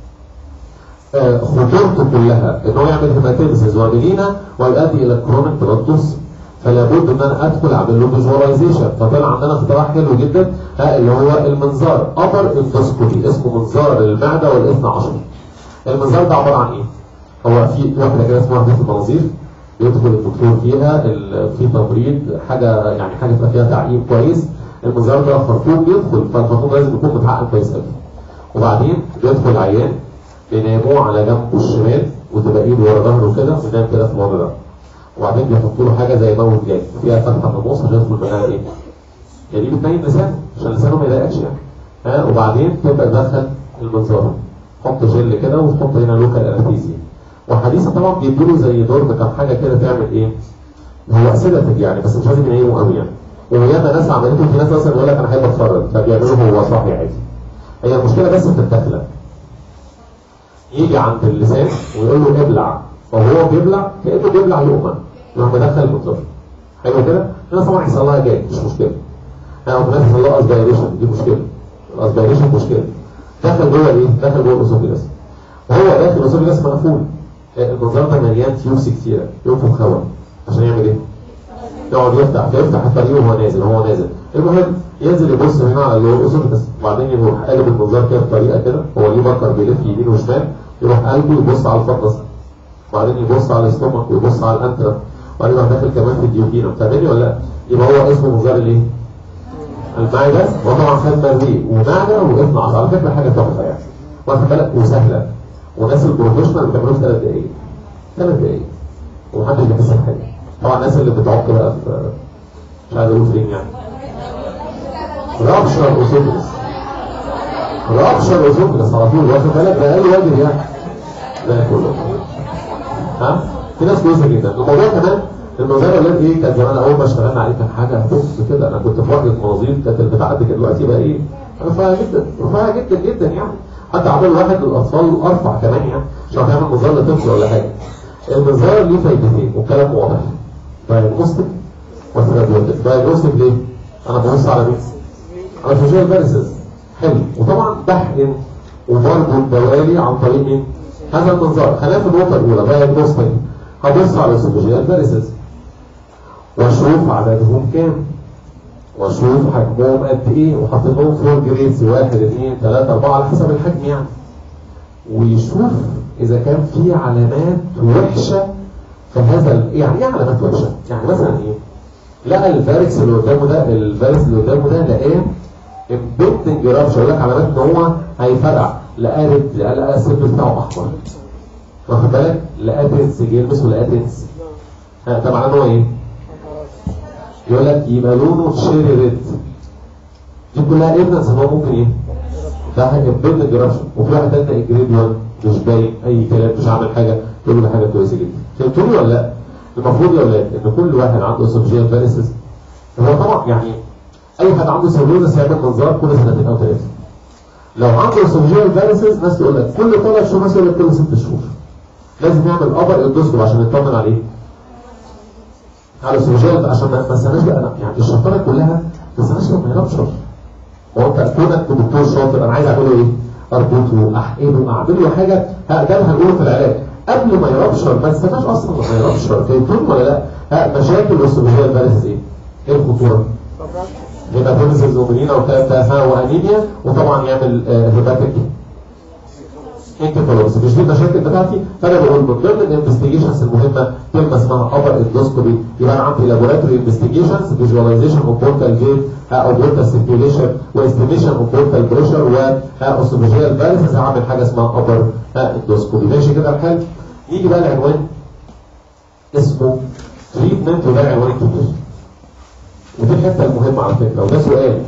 آه خطورته كلها ان هو يعمل هيماتيمسيس واميلينا ويؤدي الى كرونيك بلاد فلا بد ان انا ادخل اعمل له فيجواليزيشن فطلع عندنا اختراع حلو جدا ها اللي هو المنظار ابر اندوسكوبي اسمه منظار المعده والاثنى عشر المنظار ده عباره عن ايه؟ هو في واحده كده اسمها وحده المناظير يدخل الدكتور فيها في تمريض حاجه يعني حاجه تبقى فيها تعقيم كويس المنظار ده خرطوم بيدخل فالخرطوم لازم يكون متحقق كويس قوي وبعدين بيدخل العيان بيناموه على جنبه الشمال وتبقى ايده ورا ظهره كده وينام كده في الوضع ده وبعدين بيحطوا له حاجه زي موت جاي فيها فتحه في النص عشان يدخل منها ايه؟ يعني دي بتنيم لسانه عشان لسانه ما يضايقش يعني ها وبعدين تبدا تدخل المنظار حط جل كده وتحط هنا لوكال انستيزيا وحديثا طبعا بيدوا له زي دور كام حاجه كده تعمل ايه؟ هو سيداتيف يعني بس مش لازم ينيمه قوي يعني وياما ناس عملته في ناس مثلا يقول لك انا احب اتفرج فبيعملوا هو صاحي عادي هي المشكله بس في الدخله يجي عند اللسان ويقول له ابلع وهو بيبلع كانه بيبلع لقمه يروح مدخل المنظار حلو كده؟ هنا طبعا يحصل لها جاي مش مشكله ها او كمان يحصل لها اسبيريشن دي مشكله الاسبيريشن مشكله دخل جوه ايه؟ دخل جوه الاسوفيجاس وهو داخل الاسوفيجاس مقفول المنظار ده مليان تيوبس كتيره ينفخ هواء عشان يعمل ايه؟ يقعد يفتح فيفتح الطريق وهو نازل وهو نازل المهم ينزل يبص هنا على الاسوفيجاس وبعدين يروح قالب المنظار كده بطريقه كده هو ليه بكر بيلف يمين وشمال يروح قلبه يبص على الفقس وبعدين يبص على الاستومك ويبص على الانترا وبعدين يروح داخل كمان في الديوكينا فاهمني ولا لا؟ يبقى هو اسمه منظار الايه؟ المعده وطبعا خد مريء ومعده واثنى عشر على فكره حاجه تحفه يعني واخد بالك وسهله وناس البروفيشنال بتعملوه في ثلاث دقايق ثلاث دقايق ومحدش بيحس بحاجه طبعا الناس اللي بتعق بقى في مش عايز اقول فين يعني رابشر اوسوفيس رابشر اوسوفيس على طول واخد بالك ده اقل واجب يعني ده كله ها في ناس كويسه جدا الموضوع كمان الموضوع اللي ايه كان زمان اول ما اشتغلنا عليه كان حاجه بص كده انا كنت في وحده مناظير كانت اللي بتعدي كده دلوقتي بقى ايه رفيعه جدا رفيعه جدا جدا يعني حتى عملوا واحد للاطفال ارفع كمان يعني عشان تعمل منظار لطفل ولا حاجه المنظار ليه فايدتين والكلام واضح دايجنوستيك وثيرابيوتيك دايجنوستيك ليه؟ انا ببص على مين؟ على فيجوال فاريسز حلو وطبعا بحقن وبرضه دوالي عن طريق مين؟ هذا المنظار خلينا في النقطه الاولى دايجنوستيك هبص على الفيجوال فاريسز واشوف عددهم كام واشوف حجمهم قد ايه وحاطط لهم فور جريدز واحد اثنين ثلاثه اربعه على حسب الحجم يعني ويشوف اذا كان في علامات وحشه في هذا ال... يعني ايه علامات وحشه؟ يعني مثلا ايه؟ لقى الفاركس اللي قدامه ده الفاركس اللي قدامه ده لقاه امبيدنج رابش يقول لك علامات ان هو هيفرقع لقى رد لقى لقى السيرف بتاعه احمر واخد بالك؟ لقى تنس يلبس ولقى تنس ده معناه ان هو ايه؟ يقول لك يبقى لونه شيري ريد دي كلها ايفيدنس ان هو ممكن ايه؟ ده حاجه امبيدنج رابش وفي واحد تاني جريد 1 مش باين اي كلام مش عامل حاجه تقول له حاجه كويسه جدا فهمتوني ولا لا؟ المفروض يا اولاد ان كل واحد عنده اسوفجيال فاريسز هو طبعا يعني اي حد عنده سيرولوزس هيعمل منظار كل سنتين او ثلاثه لو عنده اسوفجيال فاريسز ناس تقول لك كل ثلاث شهور مثلا كل ست شهور لازم يعمل ابر اندوسكوب عشان يطمن عليه على اسوفجيال عشان ما استناش بقى يعني الشطاره كلها ما استناش لما ينبشر هو انت كونك دكتور شاطر انا عايز اعمله ايه؟ اربطه احقنه اعمل له حاجه ده اللي هنقوله في العلاج قبل ما يربشر ما تستناش اصلا لما يربشر فهمتون ولا لا؟ ها مشاكل الاسوفيجيال فاريسز ايه؟ ايه الخطوره؟ هيباتوميسيس ومنينا والكلام ده ها وانيميا وطبعا يعمل هيباتيك انكفالوبس مش دي المشاكل بتاعتي فانا بقول من ضمن الانفستيجيشنز المهمه كلمه اسمها ابر اندوسكوبي يبقى انا عندي لابوراتوري انفستيجيشنز فيجواليزيشن اوف بورتال جيت او بورتال سيركيوليشن واستيميشن اوف بورتال بريشر واوسوفيجيال فاليسز هعمل حاجه اسمها ابر اندوسكوبي ماشي كده الحال يجي بقى العنوان اسمه تريتمنت وده العنوان الكبير ودي الحته المهمه على فكره وده سؤال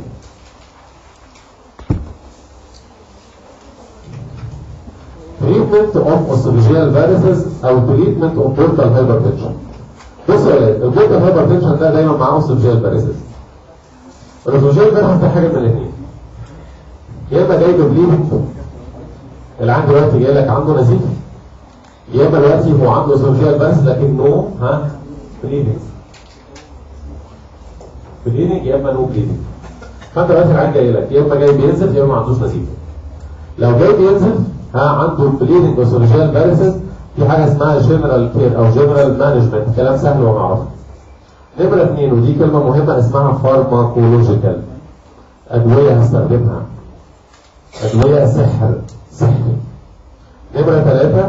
treatment of esophageal varices او treatment of portal hypertension بص يا ولاد البورتال hypertension ده دايما معاه esophageal varices الاسوفيجيال varices ده حاجه من الاثنين يا اما جاي ببليدنج العيان دلوقتي جاي لك عنده نزيف يا اما دلوقتي هو عنده esophageal varices لكن نو ها بليدنج بليدنج يا اما نو بليدنج فانت دلوقتي العيان جاي لك يا اما جاي بينزف يا اما ما عندوش نزيف لو جاي بينزف ها عنده بليدنج وسوريجيال فاريسز في حاجه اسمها جنرال كير او جنرال مانجمنت كلام سهل ومعروف نمرة اثنين ودي كلمة مهمة اسمها فارماكولوجيكال أدوية هستخدمها أدوية سحر سحري نمرة ثلاثة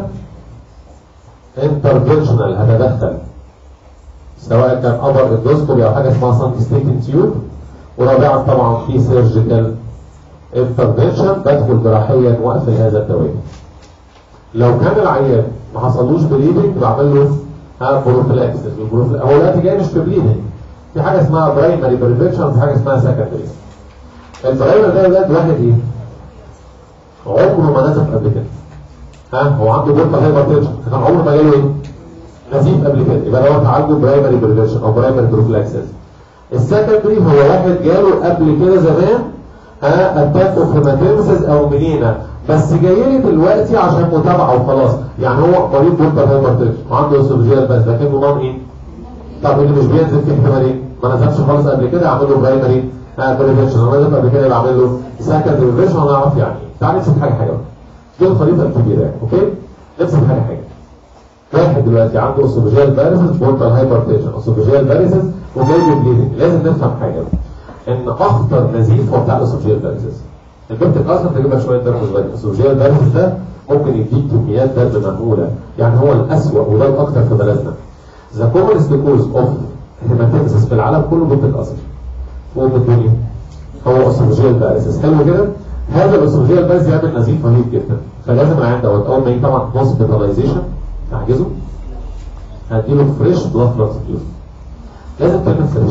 انترفنشنال هتدخل سواء كان ابر اندوسكوبي او حاجه اسمها سانكستيكن تيوب ورابعا طبعا في سيرجيكال انترفنشن بدخل جراحيا واقفل هذا التوازن لو كان العيان ما حصلوش بليدنج بعمل له ها بروفيلاكسس والبروفيلا- هو دلوقتي جاي مش في بليدنج في حاجه اسمها برايمري بريفنشن وفي حاجه اسمها سكندري البرايمري ده ولاد واحد ايه؟ عمره ما نزف قبل كده ها هو عنده بورتال هايبرتنشن كان عمره ما جاله ايه؟ نزيف قبل كده يبقى لو عنده برايمري بريفنشن او برايمري بروفيلاكسس السكندري هو واحد جاله قبل كده زمان ها اتاك اوف هيماتيمسيس او منينا بس جاي لي دلوقتي عشان متابعه وخلاص يعني هو مريض بورتال هايبرتنشن وعنده اسوفيجيال بس لكنه نون ايه؟ طب اللي مش بينزل في احتمال ايه؟ ما نزلش خالص قبل كده اعمل له برايمري بريفنشن انا نزل قبل كده بعمل له سكندري بريفنشن انا اعرف يعني ايه تعال نمسك حاجه حاجه بقى. دي الخريطه الكبيره يعني اوكي؟ نمسك حاجه حاجه واحد دلوقتي عنده اسوفيجيال باريسز بورتال هايبرتنشن اسوفيجيال باريسز وجاي له بليدنج لازم نفهم حاجه ان اخطر نزيف هو بتاع الاسوفيجيال باريسز البنت اصلا تجيب لك شويه دم صغير الاسوفيجيال باريسز ده ممكن يديك كميات دم مهوله يعني هو الاسوأ وده الاكثر في بلدنا ذا كومنست كوز اوف هيماتيمسيس في العالم كله بنت القصر فوق الدنيا هو اسوفيجيال باريسز حلو كده هذا الاسوفيجيال باريس يعمل نزيف رهيب جدا فلازم العيان دوت اول ما يجي طبعا هوسبيتاليزيشن تعجزه هديله فريش بلاد ترانسفيوجن لازم تعمل فريش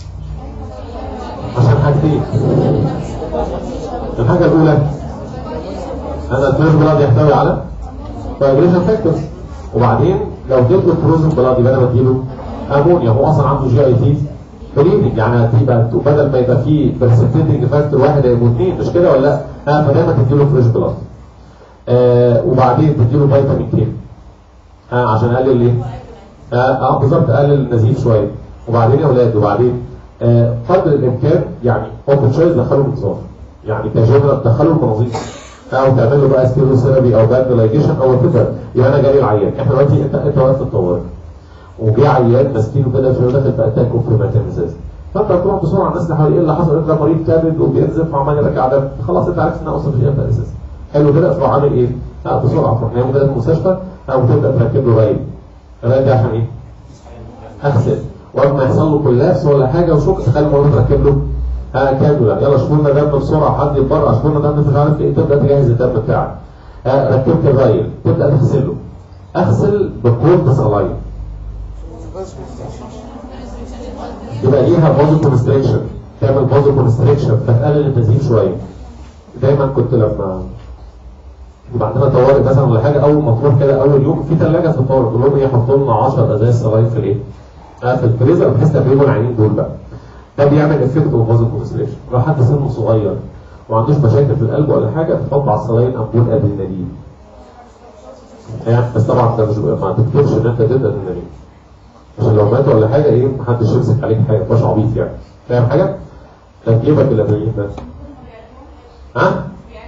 عشان حاجتين الحاجة الأولى أن الفريش بلاد يحتوي على فايبريشن فاكتورز وبعدين لو اديته فروزن بلاد يبقى انا بديله امونيا هو اصلا عنده جي اي تي بريدنج يعني هتبقى بدل ما يبقى فيه برسنتينج فاكتور واحد هيبقوا اثنين مش كده ولا لا؟ اه فدايما تديله فريش بلاد آه وبعدين تديله فيتامين كي آه عشان اقلل ايه؟ اه, آه بالظبط اقلل النزيف شويه وبعدين يا اولاد وبعدين آه قدر الامكان يعني اوبن شويس دخلوا النظام يعني كجنرال دخلوا المناظير او تعمل له بقى ستيرو ثيرابي او باك لايجيشن او كده يبقى انا جاي العيان احنا دلوقتي انت انت واقف في الطوارئ وجه عيان ماسكينه كده في داخل في اتاك اوف هيماتيمسيس فانت هتروح بسرعه الناس اللي حواليه ايه اللي حصل انت مريض كبد وبينزف وعمال يرجع دم خلاص انت عرفت انها اصلا فيها باريسيس حلو كده تروح عامل ايه؟ لا بسرعه تروح نايم كده في المستشفى او تبدا تركب له رايل الرايل ده عشان ايه؟ اغسل وقت ما يحصل له كولابس ولا حاجه وشوك تخلي المريض تركب له ها كانولا يلا شوفوا لنا دم بسرعه حد يتبرع شوفوا لنا دم مش عارف ايه تبدا تجهز الدم بتاعك ها ركبت الرايل تبدا تغسله اغسل بكولد صلاين يبقى ليها بازو كونستريكشن تعمل بازو كونستريكشن فتقلل النزيف شويه دايما كنت لما يبقى عندنا طوارئ مثلا ولا حاجه اول ما تروح كده اول يوم في ثلاجه في الطوارئ تقول لهم يحطوا لنا 10 ازاز صلاين في الايه؟ آه في الفريزر بحيث تقريبا العينين دول بقى ده بيعمل افكت اوف بازو كونستريكشن لو حد سنه صغير وما عندوش مشاكل في القلب ولا حاجه تحط على الصلاين امبول ادرينالين يعني بس طبعا ده مش ما تكتبش ان انت تدي ادرينالين عشان لو مات ولا حاجه ايه محدش يمسك عليك حاجه مش عبيط يعني فاهم حاجه؟ تكلفك الادرينالين ده ها؟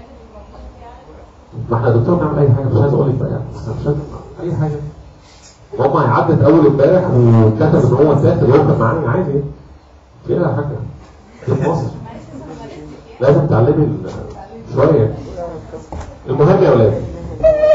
ما احنا دكتور نعمل اي حاجه مش عايز اقول لك بقى يعني بس مش عايز اي حاجه ماما عدت اول امبارح وكتب ان هو سافر يركب معايا عادي كده يا حاجه دي في مصر لازم تعلمي ال- شويه المهم يا ولاد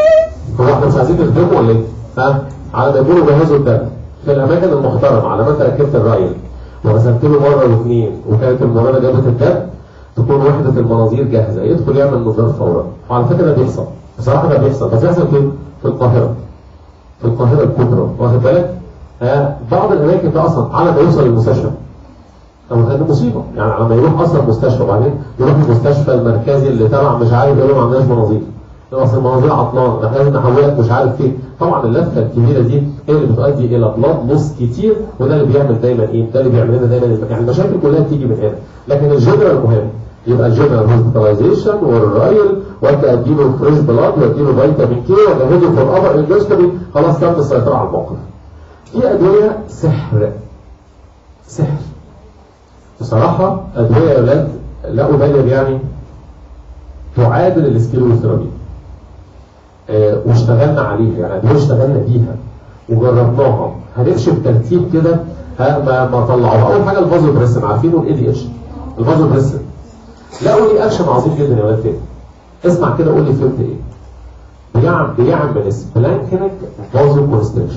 هو احنا مش عايزين نخدمه ولا ايه؟ ها؟ على ما يكونوا جهزوا الدم في الاماكن المحترمه على ما انت ركبت الرايل وغسلت له مره واثنين وكانت الممرضه جابت الدم تكون وحده المناظير جاهزه يدخل يعمل منظار فورا وعلى فكره ده بيحصل بصراحه ده بيحصل بس بيحصل فين؟ في القاهره في القاهره الكبرى واخد بالك؟ ها بعض الاماكن ده اصلا على ما يوصل المستشفى طب كانت مصيبه يعني على ما يروح اصلا المستشفى وبعدين يروح المستشفى المركزي اللي تبع مش عارف يقول له ما عندناش مناظير يقول اصل المناظير عطلان احنا لازم نحولك مش عارف فين طبعا اللفه الكبيره دي هي اللي بتؤدي الى بلاد لوس كتير وده اللي بيعمل دايما ايه؟ ده اللي بيعمل لنا دايما يعني المشاكل كلها بتيجي من هنا لكن الجنرال مهم يبقى الجنرال هوسبيتاليزيشن والرايل وابدا اديله فريش بلاد واديله فيتامين كي واجهزه في الابر اندستري خلاص تم السيطره على الموقف. في ادويه سحر سحر بصراحة أدوية يا ولاد لا أبالغ يعني تعادل السكيلوثيرابي آه واشتغلنا عليها يعني أدوية اشتغلنا بيها وجربناها هنمشي بترتيب كده ها ما ما طلعوها أول حاجة الفازو بريسن عارفينه الاي دي اتش الفازو بريسن لقوا لي أكشن عظيم جدا يا ولاد تاني اسمع كده قول لي فهمت إيه بيعمل بيعمل سبلانكينج فازو كونستريكشن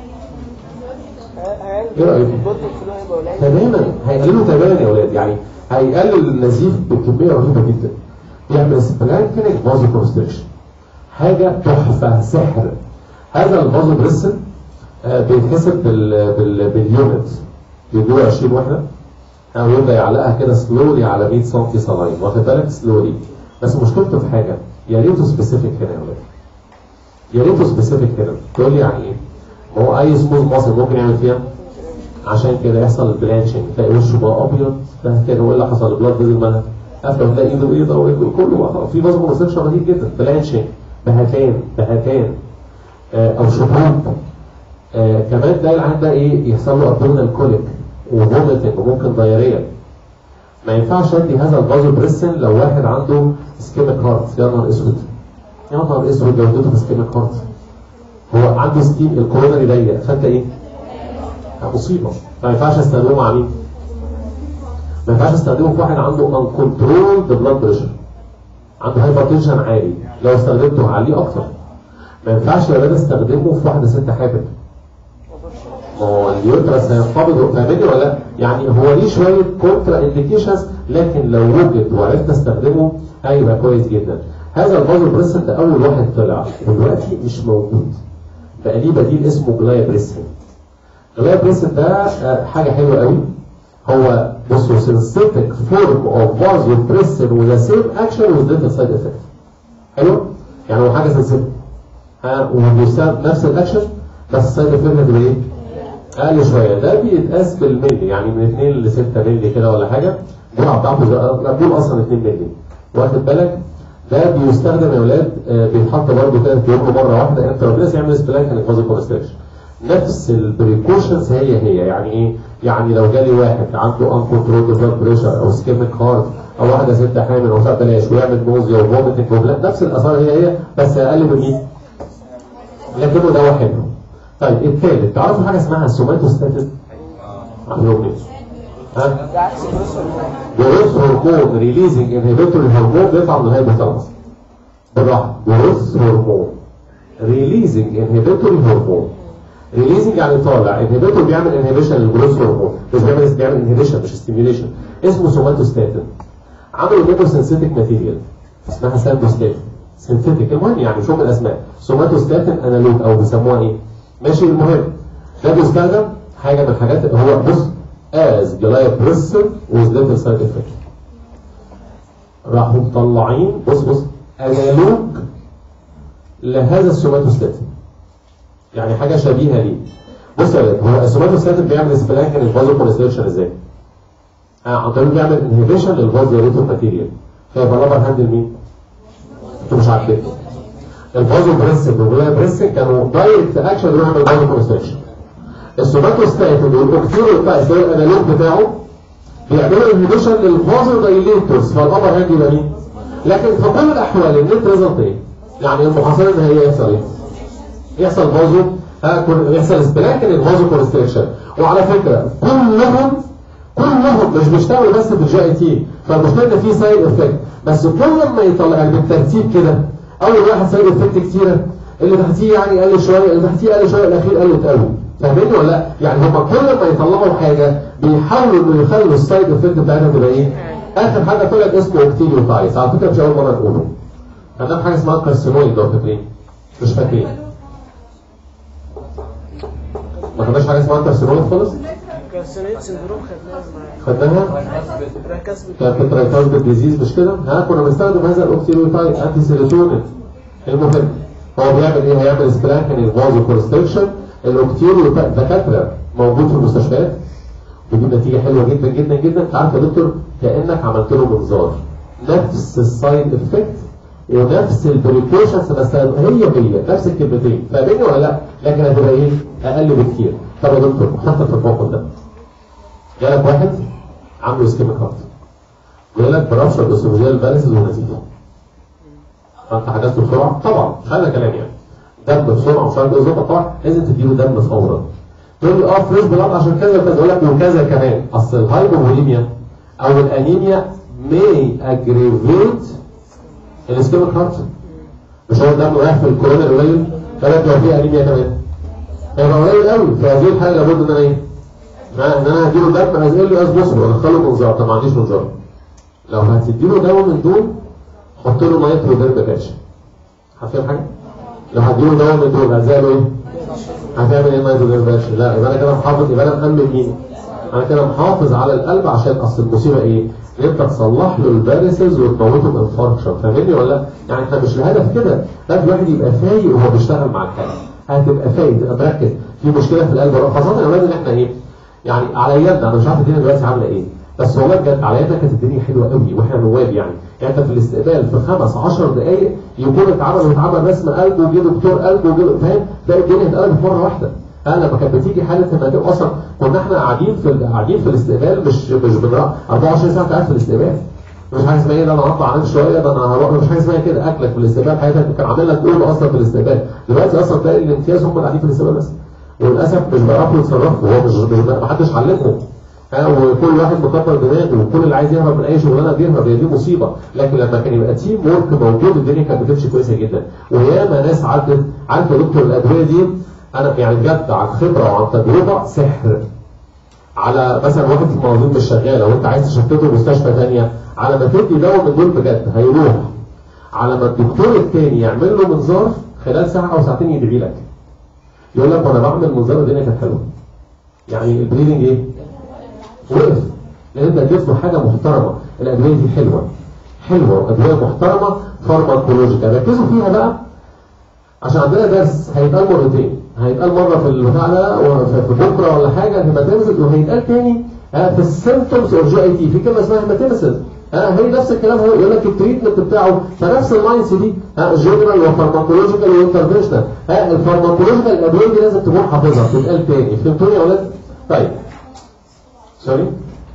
ايه رايك؟ تماما هيقللوا تماما يا اولاد يعني هيقلل النزيف بكميه رهيبه جدا يعمل سبلانكينج فازو كونستريكشن حاجه تحفه سحر هذا الفازو بريسن آه بيتحسب بال بال باليونت يدوه 20 وحده او يبدا يعلقها كده سلولي على 100 سم صلاين واخد بالك سلولي بس مشكلته في حاجه يا ريته سبيسيفيك هنا يا اولاد يا ريته سبيسيفيك هنا تقول لي يعني ايه؟ ما هو اي سموث ماسل ممكن يعمل فيها عشان كده يحصل البلانشنج تلاقي وشه بقى ابيض ده كده وايه اللي حصل البلاد فيزل مالها قفله تلاقي ايده بيضاء ورجله كله بقى في بازو كونستركشن رهيب جدا بلانشنج بهتان بهتان آه او شحوب آه كمان تلاقي العيان ده ايه يحصل له ابدومينال كوليك وفوميتنج وممكن دايريا ما ينفعش ادي هذا الفازو بريسن لو واحد عنده سكيميك هارت يا نهار اسود يا نهار اسود لو اديته في سكيميك هارت هو عنده ستيم الكورونري ضيق فانت ايه؟ مصيبه ما ينفعش استخدمه مع مين؟ ما ينفعش استخدمه في واحد عنده uncontrolled بلاد بريشر عنده هايبرتنشن عالي لو استخدمته هعليه اكتر ما ينفعش يا ولاد استخدمه في واحده ست حامل ما هو اليوترس هينقبض فاهمني ولا لا؟ يعني هو ليه شويه كونترا انديكيشنز لكن لو وجد وعرفت استخدمه هيبقى كويس جدا هذا الفازو بريسن ده اول واحد طلع دلوقتي مش موجود بقى ليه بديل اسمه جلايا بريسن جلايا بريسن ده حاجه حلوه قوي هو بصوا سينثيتك فورم اوف فازو بريسن وذا سيم اكشن وذ ديفرنت سايد افكت حلو يعني هو حاجه سينثيتك ها وبيستخدم نفس الاكشن بس السايد افكت هتبقى ايه؟ اقل شويه ده بيتقاس بالملي يعني من 2 ل 6 ملي كده ولا حاجه الجرعه بتاعته لا دول اصلا 2 ملي واخد بالك ده بيستخدم يا اولاد آه بيتحط برضه كده في يوم مره واحده انترابيس يعمل سبلانك فازو كونستريكشن نفس البريكوشنز هي هي يعني ايه؟ يعني لو جالي واحد عنده ان كنترول بلاد بريشر او سكيميك هارت او واحده ست حامل او ساعه بلاش ويعمل نوزيا وفوميتنج نفس الاثار هي هي بس اقل من مين؟ لكنه دواء حلو طيب الثالث تعرفوا حاجه اسمها السوماتوستاتين؟ عارفين ايه؟ ها؟ ده عكس الجروس جروث هرمون ريليزنج انهبيتور الهرمون بيطلع من الهايبوثالاموس بالراحه جروث هرمون ريليزنج انهبيتور الهرمون ريليزنج يعني طالع انهبيتور بيعمل انهبيشن للجروث هرمون مش بيعمل بيعمل انهبيشن مش ستيميوليشن اسمه سوماتوستاتين عملوا منه سينثيتك ماتيريال اسمها ساندوستاتين سينثيتك المهم يعني شوف الاسماء سوماتوستاتين انالوج او بيسموها ايه ماشي المهم ده بيستخدم حاجه من الحاجات هو بص از جلايبريسن with little side effect راحوا مطلعين بص بص انالوج لهذا السوماتوستاتين يعني حاجه شبيهه ليه بص يا ولاد هو السوماتوستاتين بيعمل سبلانك للفازو كونستريكشن ازاي؟ اه عن طريق بيعمل انهبيشن للفازو ريتو ماتيريال فيبقى رابر هاندل مين؟ انتوا مش عارفين الفازو بريسن والجلايا بريسن كانوا دايركت اكشن يروح يعمل فازو كونستريكشن السوماتوستاتين والاوكتيرو بتاع السيل الانالوج بتاعه بيعملوا انهبيشن للفازو دايليتورز فالابر هاند يبقى مين؟ لكن في كل الاحوال النت ريزلت ايه؟ يعني المحاصيل ده هي يحصل ايه؟ يحصل فازو ها كل- يحصل سبلاك للفازو كونستريكشن وعلى فكره كلهم كلهم مش بيشتغلوا بس في الجي اي تي فالمشكله ان في سايد افكت بس كل ما يطلع يعني بالترتيب كده اول واحد سايد افكت كتيره اللي تحتيه يعني قل شويه اللي تحتيه قل شويه الاخير قلت قوي فاهميني ولا لا؟ يعني هما كل ما يطلعوا حاجه بيحاولوا انه يخلوا السايد افكت بتاعتها تبقى ايه؟ اخر حاجه طلعت اسمه اكتيليوتايز على فكره مش اول مره نقوله عندنا حاجه اسمها كارسينويد لو فاكرين مش فاكرين ما خدناش حاجه اسمها كارسينويد خالص كارسينيت سندروم خدناها معايا خدناها ركز بت- كانت ترايكاز ديزيز مش كده؟ ها كنا بنستخدم هذا الاوكسيلوتايد انتي سيروتونين المهم هو بيعمل ايه؟ هيعمل سبلانكن فازو كونستريكشن الاوكسيلوتايد دكاتره موجود في المستشفيات بيجيب نتيجه حلوه جدا جدا جدا انت عارف يا دكتور كانك عملت له منظار نفس السايد افكت ونفس البريكوشنز بس هي هي نفس الكلمتين فاهمني ولا لا؟ لكن هتبقى ايه؟ اقل بكتير طب يا دكتور حتى في الموقف ده جالك واحد عنده اسكيميك هارت يقول لك برفشر دوسوفيجيال فاليسز ونتيجه فانت حجزته بسرعه طبعا مش هذا كلام يعني دم بسرعه مش عارف ايه بالظبط طبعا لازم تديله دم فورا تقول لي اه فريش بلاد عشان كذا وكذا اقول لك وكذا كمان اصل الهايبوفوليميا او الانيميا may aggravate الاسكيميك هارت مش هو الدم رايح في الكورونا قليل فلا لو في انيميا كمان هيبقى قليل قوي في هذه الحاله لابد ان انا ايه؟ ان انا هديله دم ازيل لي اسبوسه ادخله منظار طب ما عنديش منظار لو هتديله دواء من دول حط له نايترو ديرب كاتش هتفهم حاجه؟ لو هتديله دواء من دول هتزاله ايه؟ هتعمل ايه نايترو ديرب كاتش؟ لا يبقى انا كده محافظ يبقى انا مأمن مين؟ انا كده محافظ على القلب عشان اصل المصيبه ايه؟ ان انت تصلح له الفاريسز وتموته من انفاركشن فاهمني ولا لا؟ يعني احنا مش الهدف كده لازم الواحد يبقى فايق وهو بيشتغل مع الحاله هتبقى فايق تبقى مركز في مشكله في القلب خاصه يا اولاد ان احنا ايه؟ يعني على ايامنا انا مش عارف الدنيا دلوقتي عامله ايه بس والله بجد على ايامنا كانت الدنيا حلوه قوي واحنا نواب يعني يعني انت في الاستقبال في خمس 10 دقائق يكون اتعمل واتعمل رسم قلب وجه دكتور قلب وجه فاهم تلاقي الدنيا اتقلبت مره واحده ها لما كانت بتيجي حاله هيماتيم اصلا كنا احنا قاعدين في قاعدين في الاستقبال مش مش بنرا 24 ساعه قاعد في الاستقبال مش حاجه اسمها ايه ده انا هطلع انام شويه ده انا هروح مش حاجه اسمها كده اكلك في الاستقبال حياتك كان عامل لك اولى اصلا في الاستقبال دلوقتي اصلا تلاقي الامتياز هم اللي قاعدين في الاستقبال بس وللاسف مش بيعرفوا يتصرفوا هو مش مش ما حدش علمهم ها وكل واحد مكبر دماغه وكل اللي عايز يهرب من اي شغلانه بيهرب هي دي مصيبه لكن لما كان يبقى تيم ورك موجود الدنيا كانت بتمشي كويسه جدا وياما ناس عدت عارف يا دكتور الادويه دي انا يعني بجد عن خبره وعن تجربه سحر على مثلا واحد في المناظير مش شغاله وانت عايز تشتته مستشفى ثانيه على ما تدي دواء من دول بجد هيروح على ما الدكتور الثاني يعمل له منظار خلال ساعه او ساعتين يدعي لك يقول لك وانا بعمل منظار الدنيا كانت حلوه يعني البريدنج ايه؟ وقف لان انت اديت له حاجه محترمه الادويه دي حلوه حلوه وادويه محترمه فارماكولوجيكال ركزوا فيها بقى عشان عندنا درس هيتقال مرتين هيتقال مره في البتاع ده وفي في بكره ولا حاجه هيماتيمسز وهيتقال تاني آه، في السيمتومز اوف جي اي تي في كلمه اسمها هيماتيمسز ها هي نفس الكلام هو يقول لك التريتمنت بتاعه فنفس اللاينز دي ها جنرال وفارماكولوجيكال وانترفيشنال ها الفارماكولوجيكال الادويه دي لازم تكون حافظها بتتقال تاني فهمتوني يا ولاد؟ طيب سوري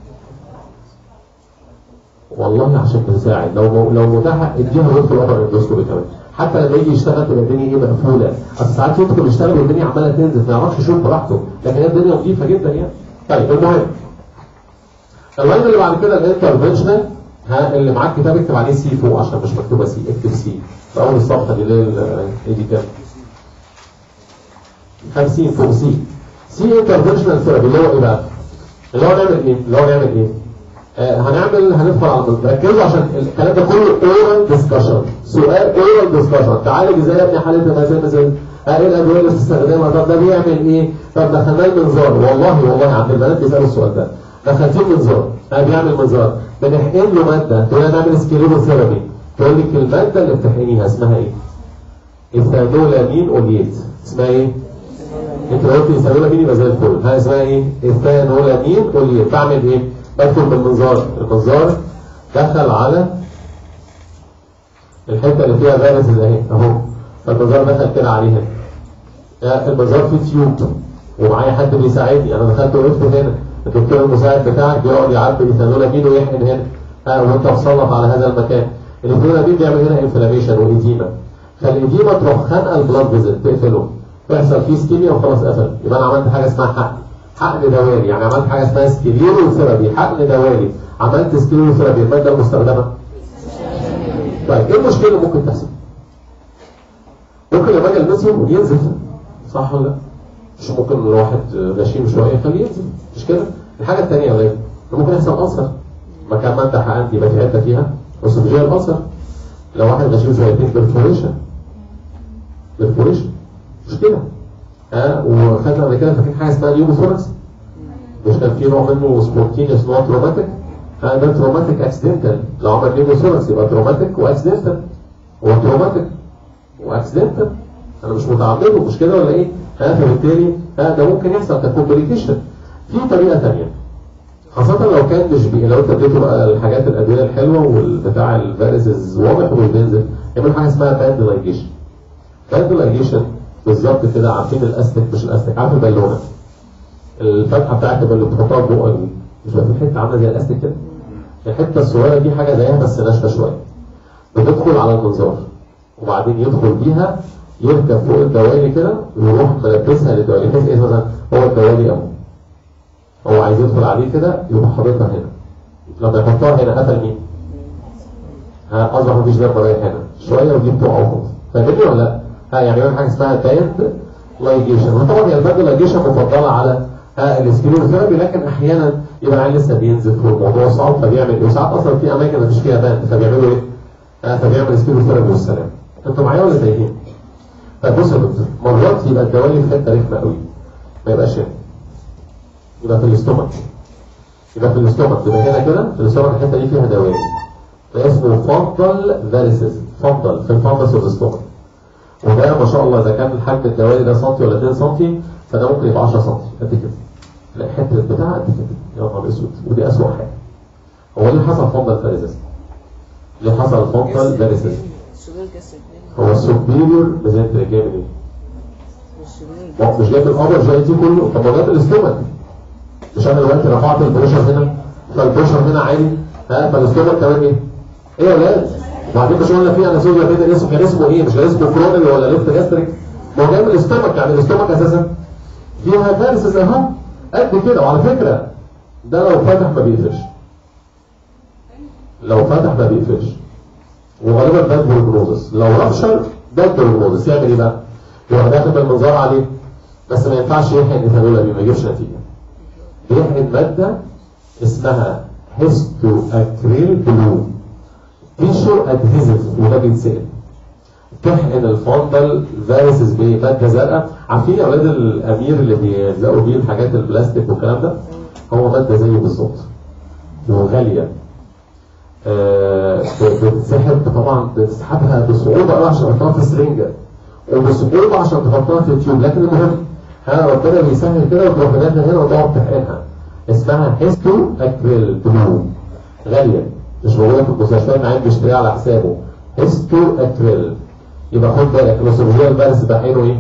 والله عشان بنساعد لو لو متاحه اديها ويدخل اوبر اندوسكوبي كمان حتى لما يجي يشتغل تبقى الدنيا ايه مقفوله اصل ساعات يدخل يشتغل والدنيا عماله تنزل ما يعرفش يشوف براحته لكن هي الدنيا نظيفه جدا يعني طيب المهم اللاين اللي بعد كده الانترفنشنال ها اللي معاك كتاب اكتب عليه سي فوق عشان مش مكتوبه سي اكتب سي في اول الصفحه دي اللي هي ال- ايه دي كام 50 فوق سي سي انترفنشنال ثيرابي اللي هو ايه بقى؟ اللي هو نعمل ايه؟ اللي هو نعمل ايه؟ آه هنعمل هندخل على طول ركزوا عشان الكلام ده كله اورال ديسكشن سؤال اورال ديسكشن تعالج ازاي يا ابني حاله المزاج مثلا آه، ايه الادويه اللي بتستخدمها طب ده بيعمل ايه؟ طب دخلناه المنظار والله والله عند البنات بيسالوا السؤال ده دخلتيه المنظار آه بيعمل منظار بنحقن له ماده تقول لها نعمل سكليروثيرابي تقول لك الماده اللي بتحقنيها اسمها ايه؟ ايثانولامين اوليت اسمها ايه؟ انت لو قلت ايثانولامين يبقى زي الفل ها اسمها ايه؟ ايثانولامين اوليت بعمل ايه؟ بدخل بالمنظار المنظار دخل على الحته اللي فيها فيروس اهي اهو فالمنظار دخل كده عليها آه، المنظار فيه تيوب ومعايا حد بيساعدني انا دخلت وقفت هنا الدكتور المساعد بتاعك بيقعد يعبي ايثانولامين ويحقن هنا ها وانت مسلط على هذا المكان الايثانولامين بيعمل هنا انفلاميشن وايديما فالايديما تروح خانقه البلاد فيزل تقفله ويحصل فيه سكيميا وخلاص قفل يبقى انا عملت حاجه اسمها حقن حقن دوالي يعني عملت حاجه اسمها سكليروثيرابي حقن دوالي عملت سكليروثيرابي الماده المستخدمه طيب ايه المشكله اللي ممكن تحصل؟ ممكن لما اجي المسه ينزف صح ولا لا؟ مش ممكن الواحد غشيم شويه يخليه ينزف مش كده؟ الحاجه الثانيه يا ولاد ممكن يحصل ألسر مكان ما انت حقنت يبقى في حته فيها اسوفيجيال ألسر لو واحد غشيم شويتين بيرفوريشن بيرفوريشن مش كده ها وخدنا قبل كده فاكرين حاجه اسمها نيوموثوركس مش كان في نوع منه سبونتينيوس نوع تروماتيك ها ده تروماتيك اكسيدنتال لو عمل نيوموثوركس يبقى تروماتيك واكسيدنتال هو تروماتيك واكسيدنتال انا مش متعمده مش كده ولا ايه ها فبالتالي ها ده ممكن يحصل ككومبليكيشن في طريقه ثانيه خاصة لو كان مش بي... لو انت اديته بقى الحاجات الادويه الحلوه والبتاع الفيروسز واضح ومش بينزل يعمل حاجه اسمها باندلايجيشن باندلايجيشن بالظبط كده عارفين الاستك مش الاستك عارف البالونه الفتحه بتاعت اللي بتحطها في بقك دي مش بقى في حته عامله زي الاستك كده الحته الصغيره دي حاجه زيها بس ناشفه شويه بتدخل على المنظار وبعدين يدخل بيها يركب فوق الدوالي كده ويروح ملبسها للدوالي بحيث ايه مثلا هو الدوالي اهو هو عايز يدخل عليه كده يروح حاططها هنا لما يحطها هنا قفل مين؟ ها اصبح مفيش دم رايح هنا شويه ودي بتقع وخلاص فاهمني ولا لا؟ ها يعني بيعمل حاجه اسمها باند لايجيشن وطبعا هي الباند لايجيشن مفضله على ها السكليروثيرابي لكن احيانا يبقى العيال لسه بينزف والموضوع صعب فبيعمل ايه؟ وساعات اصلا في اماكن مفيش فيها باند فبيعملوا ايه؟ ها فبيعمل سكليروثيرابي والسلام انتوا معايا ولا تايهين؟ طيب بص يا دكتور مرات يبقى الدوالي في حته رخمه قوي ما يبقاش هنا يبقى في الاستومك يبقى في الاستومك يبقى هنا كده في الاستومك الحته دي فيها دوالي فاسمه فندل فاريسز فندل في الفندس اوف الاستومك وده ما شاء الله اذا كان حجم الدوالي ده سنتي ولا 2 سنتي فده ممكن يبقى 10 سنتي قد كده لا حته البتاع قد كده يا نهار اسود ودي اسوء حاجه هو ليه حصل فندل فاريسز؟ ليه حصل فندل فاريسز؟ السوبر جسد هو السوبيريور ميزنتري جايب ايه؟ والسوبر ما هو مش جايب الابر جاي دي كله طب ما جايب الاستومك مش انا دلوقتي رفعت البريشر هنا فالبريشر هنا عالي ها فالاستومك كمان ايه؟ ايه يا ولاد؟ وبعدين مش قلنا في اناسوزيا كده اسمه كان اسمه ايه؟ مش كان اسمه كرونري ولا ليفت جاستريك؟ ما هو جاي من الاستومك يعني الاستومك اساسا فيها فارسز اهو قد كده وعلى فكره ده لو فتح ما بيقفلش لو فتح ما بيقفلش وغالبا ده بروجنوزس لو رابشر ده بروجنوزس يعمل ايه بقى؟ يروح داخل بالمنظار عليه بس ما ينفعش يحقن ايثانول ما يجيبش نتيجه بيحقن ماده اسمها هيستو اكريل بلو تيشو ادهيزف وده بيتسال تحقن الفندل فارسز بايه؟ ماده زرقاء عارفين يا اولاد الامير اللي بيلزقوا بيه الحاجات البلاستيك والكلام ده هو ماده زيه بالظبط وغاليه آه، بتتسحب طبعا بتسحبها بصعوبه قوي عشان تحطها في سرنجه وبصعوبه عشان تحطها في التيوب لكن المهم ها ربنا بيسهل كده وتروح داخل هنا وتقعد تحقنها اسمها هيستو اكريل بلو غاليه مش موجوده في المستشفيات معاك بيشتريها على حسابه هيستو اكريل يبقى خد بالك الاسروجيال بارس بحينه ايه؟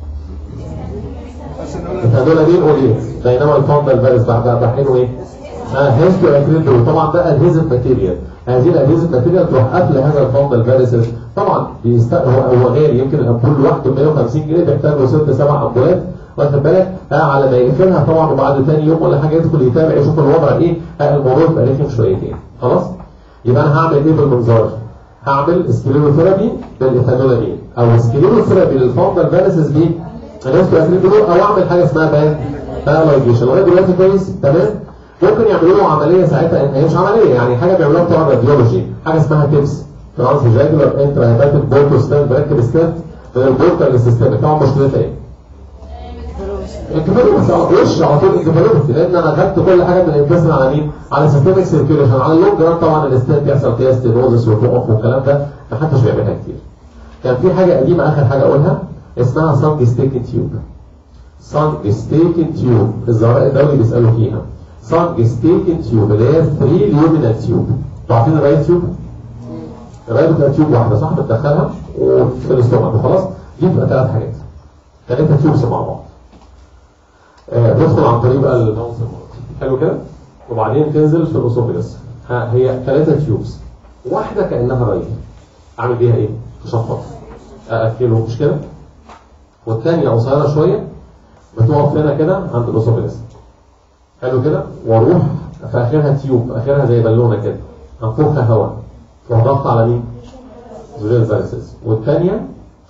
هدول مين ايه؟ بينما الفوندا الفارس بحينه ايه؟ اه هيستو اكريل بلو طبعا ده ادهيزف ماتيريال هذه الادهيزف ماتيريال تروح قافله هذا الفوندا الفارس طبعا بيست... هو هو غالي يمكن الامبول لوحده 150 جنيه بيحتاج له ست سبع امبولات واخد بالك ها على ما يقفلها طبعا وبعد ثاني يوم ولا حاجه يدخل يتابع يشوف الوضع ايه ها الموضوع يبقى رخم شويتين خلاص يبقى انا هعمل ايه بالمنظار هعمل سكليروثيرابي بالايثانولامين او سكليروثيرابي للفوندا الفارسز دي هنسكو اكريل او اعمل حاجه اسمها بان بالايجيشن لغايه دلوقتي كويس تمام ممكن يعملوا له عمليه ساعتها ان هي مش عمليه يعني حاجه بيعملوها بتوع الراديولوجي حاجه اسمها تيبس ترانس جاجولار انترا هيباتيك بورتو ستاند بركب ستاند من البورتا للسيستم طبعا مشكلتها ايه؟ انكفالوباثي على وش على طول انكفالوباثي لان انا خدت كل حاجه من الانتستين على مين؟ على سيستمك سيركيوليشن على اللونج ران طبعا الاستاد بيحصل فيها ستينوزس وتقف والكلام ده ما حدش بيعملها كتير. كان في حاجه قديمه اخر حاجه اقولها اسمها سانج ستيكن تيوب. سانج ستيكن تيوب الزهراء الدولي بيسالوا فيها. سانج ستيكن تيوب اللي هي 3 ليومينال تيوب. انتوا عارفين الرايت تيوب؟ الرايت بتبقى تيوب واحده صح بتدخلها وفي الاستومك وخلاص دي بتبقى ثلاث حاجات. ثلاثه تيوبس مع بعض. آه، تدخل عن طريق بقى النوز حلو كده وبعدين تنزل في الاسوفيجس ها هي ثلاثه تيوبس واحده كانها رايل اعمل بيها ايه؟ تشفط ااكله مش كده والثانيه قصيره شويه بتقف هنا كده عند الاسوفيجس حلو كده واروح في اخرها تيوب اخرها زي بالونه كده انفخها هواء تروح ضغط على مين؟ زجاج الفارسز والثانيه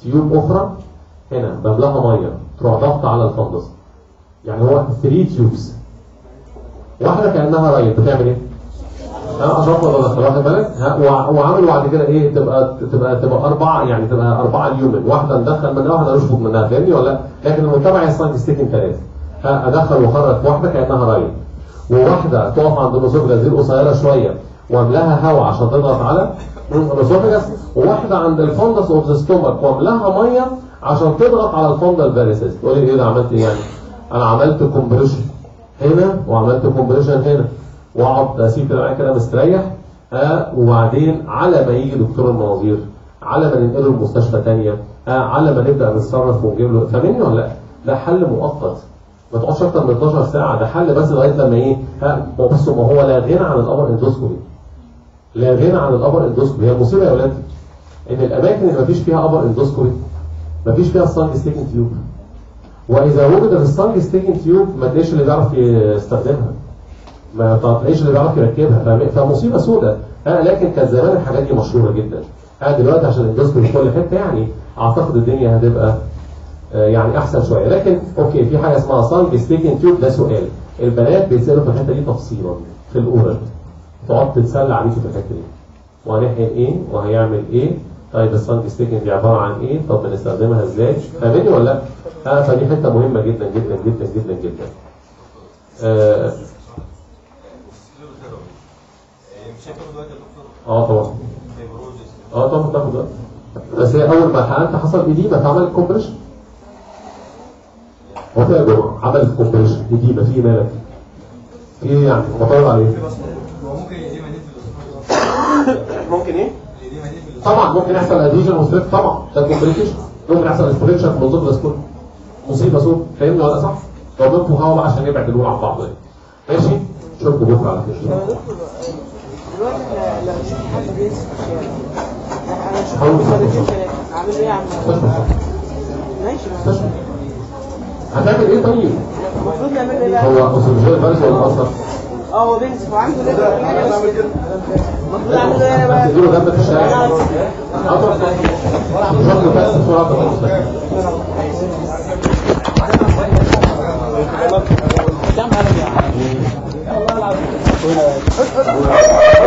تيوب اخرى هنا بملاها ميه تروح ضغط على الفندس يعني هو 3 تيوبس واحده كانها ريل بتعمل ايه؟ ها اشرف ولا دخل واخد بالك؟ ها وع- وعملوا بعد كده ايه تبقى تبقى تبقى اربعه يعني تبقى اربعه اليومن واحده ندخل منها واحده نشفط منها فاهمني ولا لا؟ لكن المتبع يستنج ستيكن ثلاثه ها ادخل واخرج واحده كانها ريل وواحده تقف عند الاسوفجاس دي القصيره شويه واملاها هواء عشان تضغط على الاسوفجاس وواحده عند الفندس اوف ذا ستومك واملاها ميه عشان تضغط على الفندل فاريسيس تقول لي ايه ده عملت ايه يعني؟ انا عملت كومبريشن هنا وعملت كومبريشن هنا واقعد اسيب كده معايا كده مستريح آه وبعدين على ما يجي دكتور المناظير على ما ننقله المستشفى ثانيه آه على ما نبدا نتصرف ونجيب له فاهمني ولا لا؟ ده حل مؤقت ما تقعدش اكتر من 12 ساعه ده حل بس لغايه لما ايه ها بصوا ما هو لا غنى عن الابر اندوسكوبي لا غنى عن الابر اندوسكوبي هي المصيبه يا ولاد ان الاماكن اللي ما فيش فيها ابر اندوسكوبي ما فيش فيها السانج ستيكن تيوب واذا وجدت السانج ستيكن تيوب ما تلاقيش اللي بيعرف يستخدمها ما تلاقيش اللي بيعرف يركبها فاهم؟ فمصيبه سوداء ها لكن كان زمان الحاجات دي مشهوره جدا ها دلوقتي عشان الاندوسكوبي في كل حته يعني اعتقد الدنيا هتبقى آه، يعني احسن شويه لكن اوكي في حاجه اسمها سانج ستيكن تيوب ده سؤال البنات بيسالوا في الحته دي تفصيلا في الاورال تقعد تتسلى عليك في الحته دي وهنحقن ايه وهيعمل ايه طيب السانج ستيكن دي عباره عن ايه طب بنستخدمها ازاي فاهمني ولا لا اه فدي حته مهمه جدا جدا جدا جدا جدا اه, مش هياخد وقت يا دكتور آه طبعا فيبروزس اه طبعا تاخد وقت بس هي اول ما حقنت حصل ايديما فعملت كومبريشن هو فيها جوه عملت كومبريشن ايديما في مالك في ايه يعني مطول عليه هو ممكن يديما نيد في الاسبوع ممكن ايه يديما نيد في الاسبوع طبعا ممكن يحصل اديشن وستريك طبعا ده كومبليكيشن ممكن يحصل استريكشن من ضمن السكول مصيبه سود فاهمني ولا صح؟ طب انتوا هوا بقى عشان نبعد الامور عن بعض يعني. ماشي؟ اشوفكم بكره على طب خير يا دكتور دلوقتي احنا لو نشوف حد بينزل في الشارع انا اشوف حاول مرتين ثلاثه اعمل ايه يا عم ماشي ما- مستشفى هتعمل ايه طيب؟ المفروض نعمل ايه بقى؟ هو اسوفجيال فارس ولا اصلا؟ اه هو بينزل هو عنده ليه المفروض اعمل له ايه بقى؟ هتديله جنب في الشارع اطرح مش واخد بس بسرعه تبقى مستشفى كم هرجع؟ والله العظيم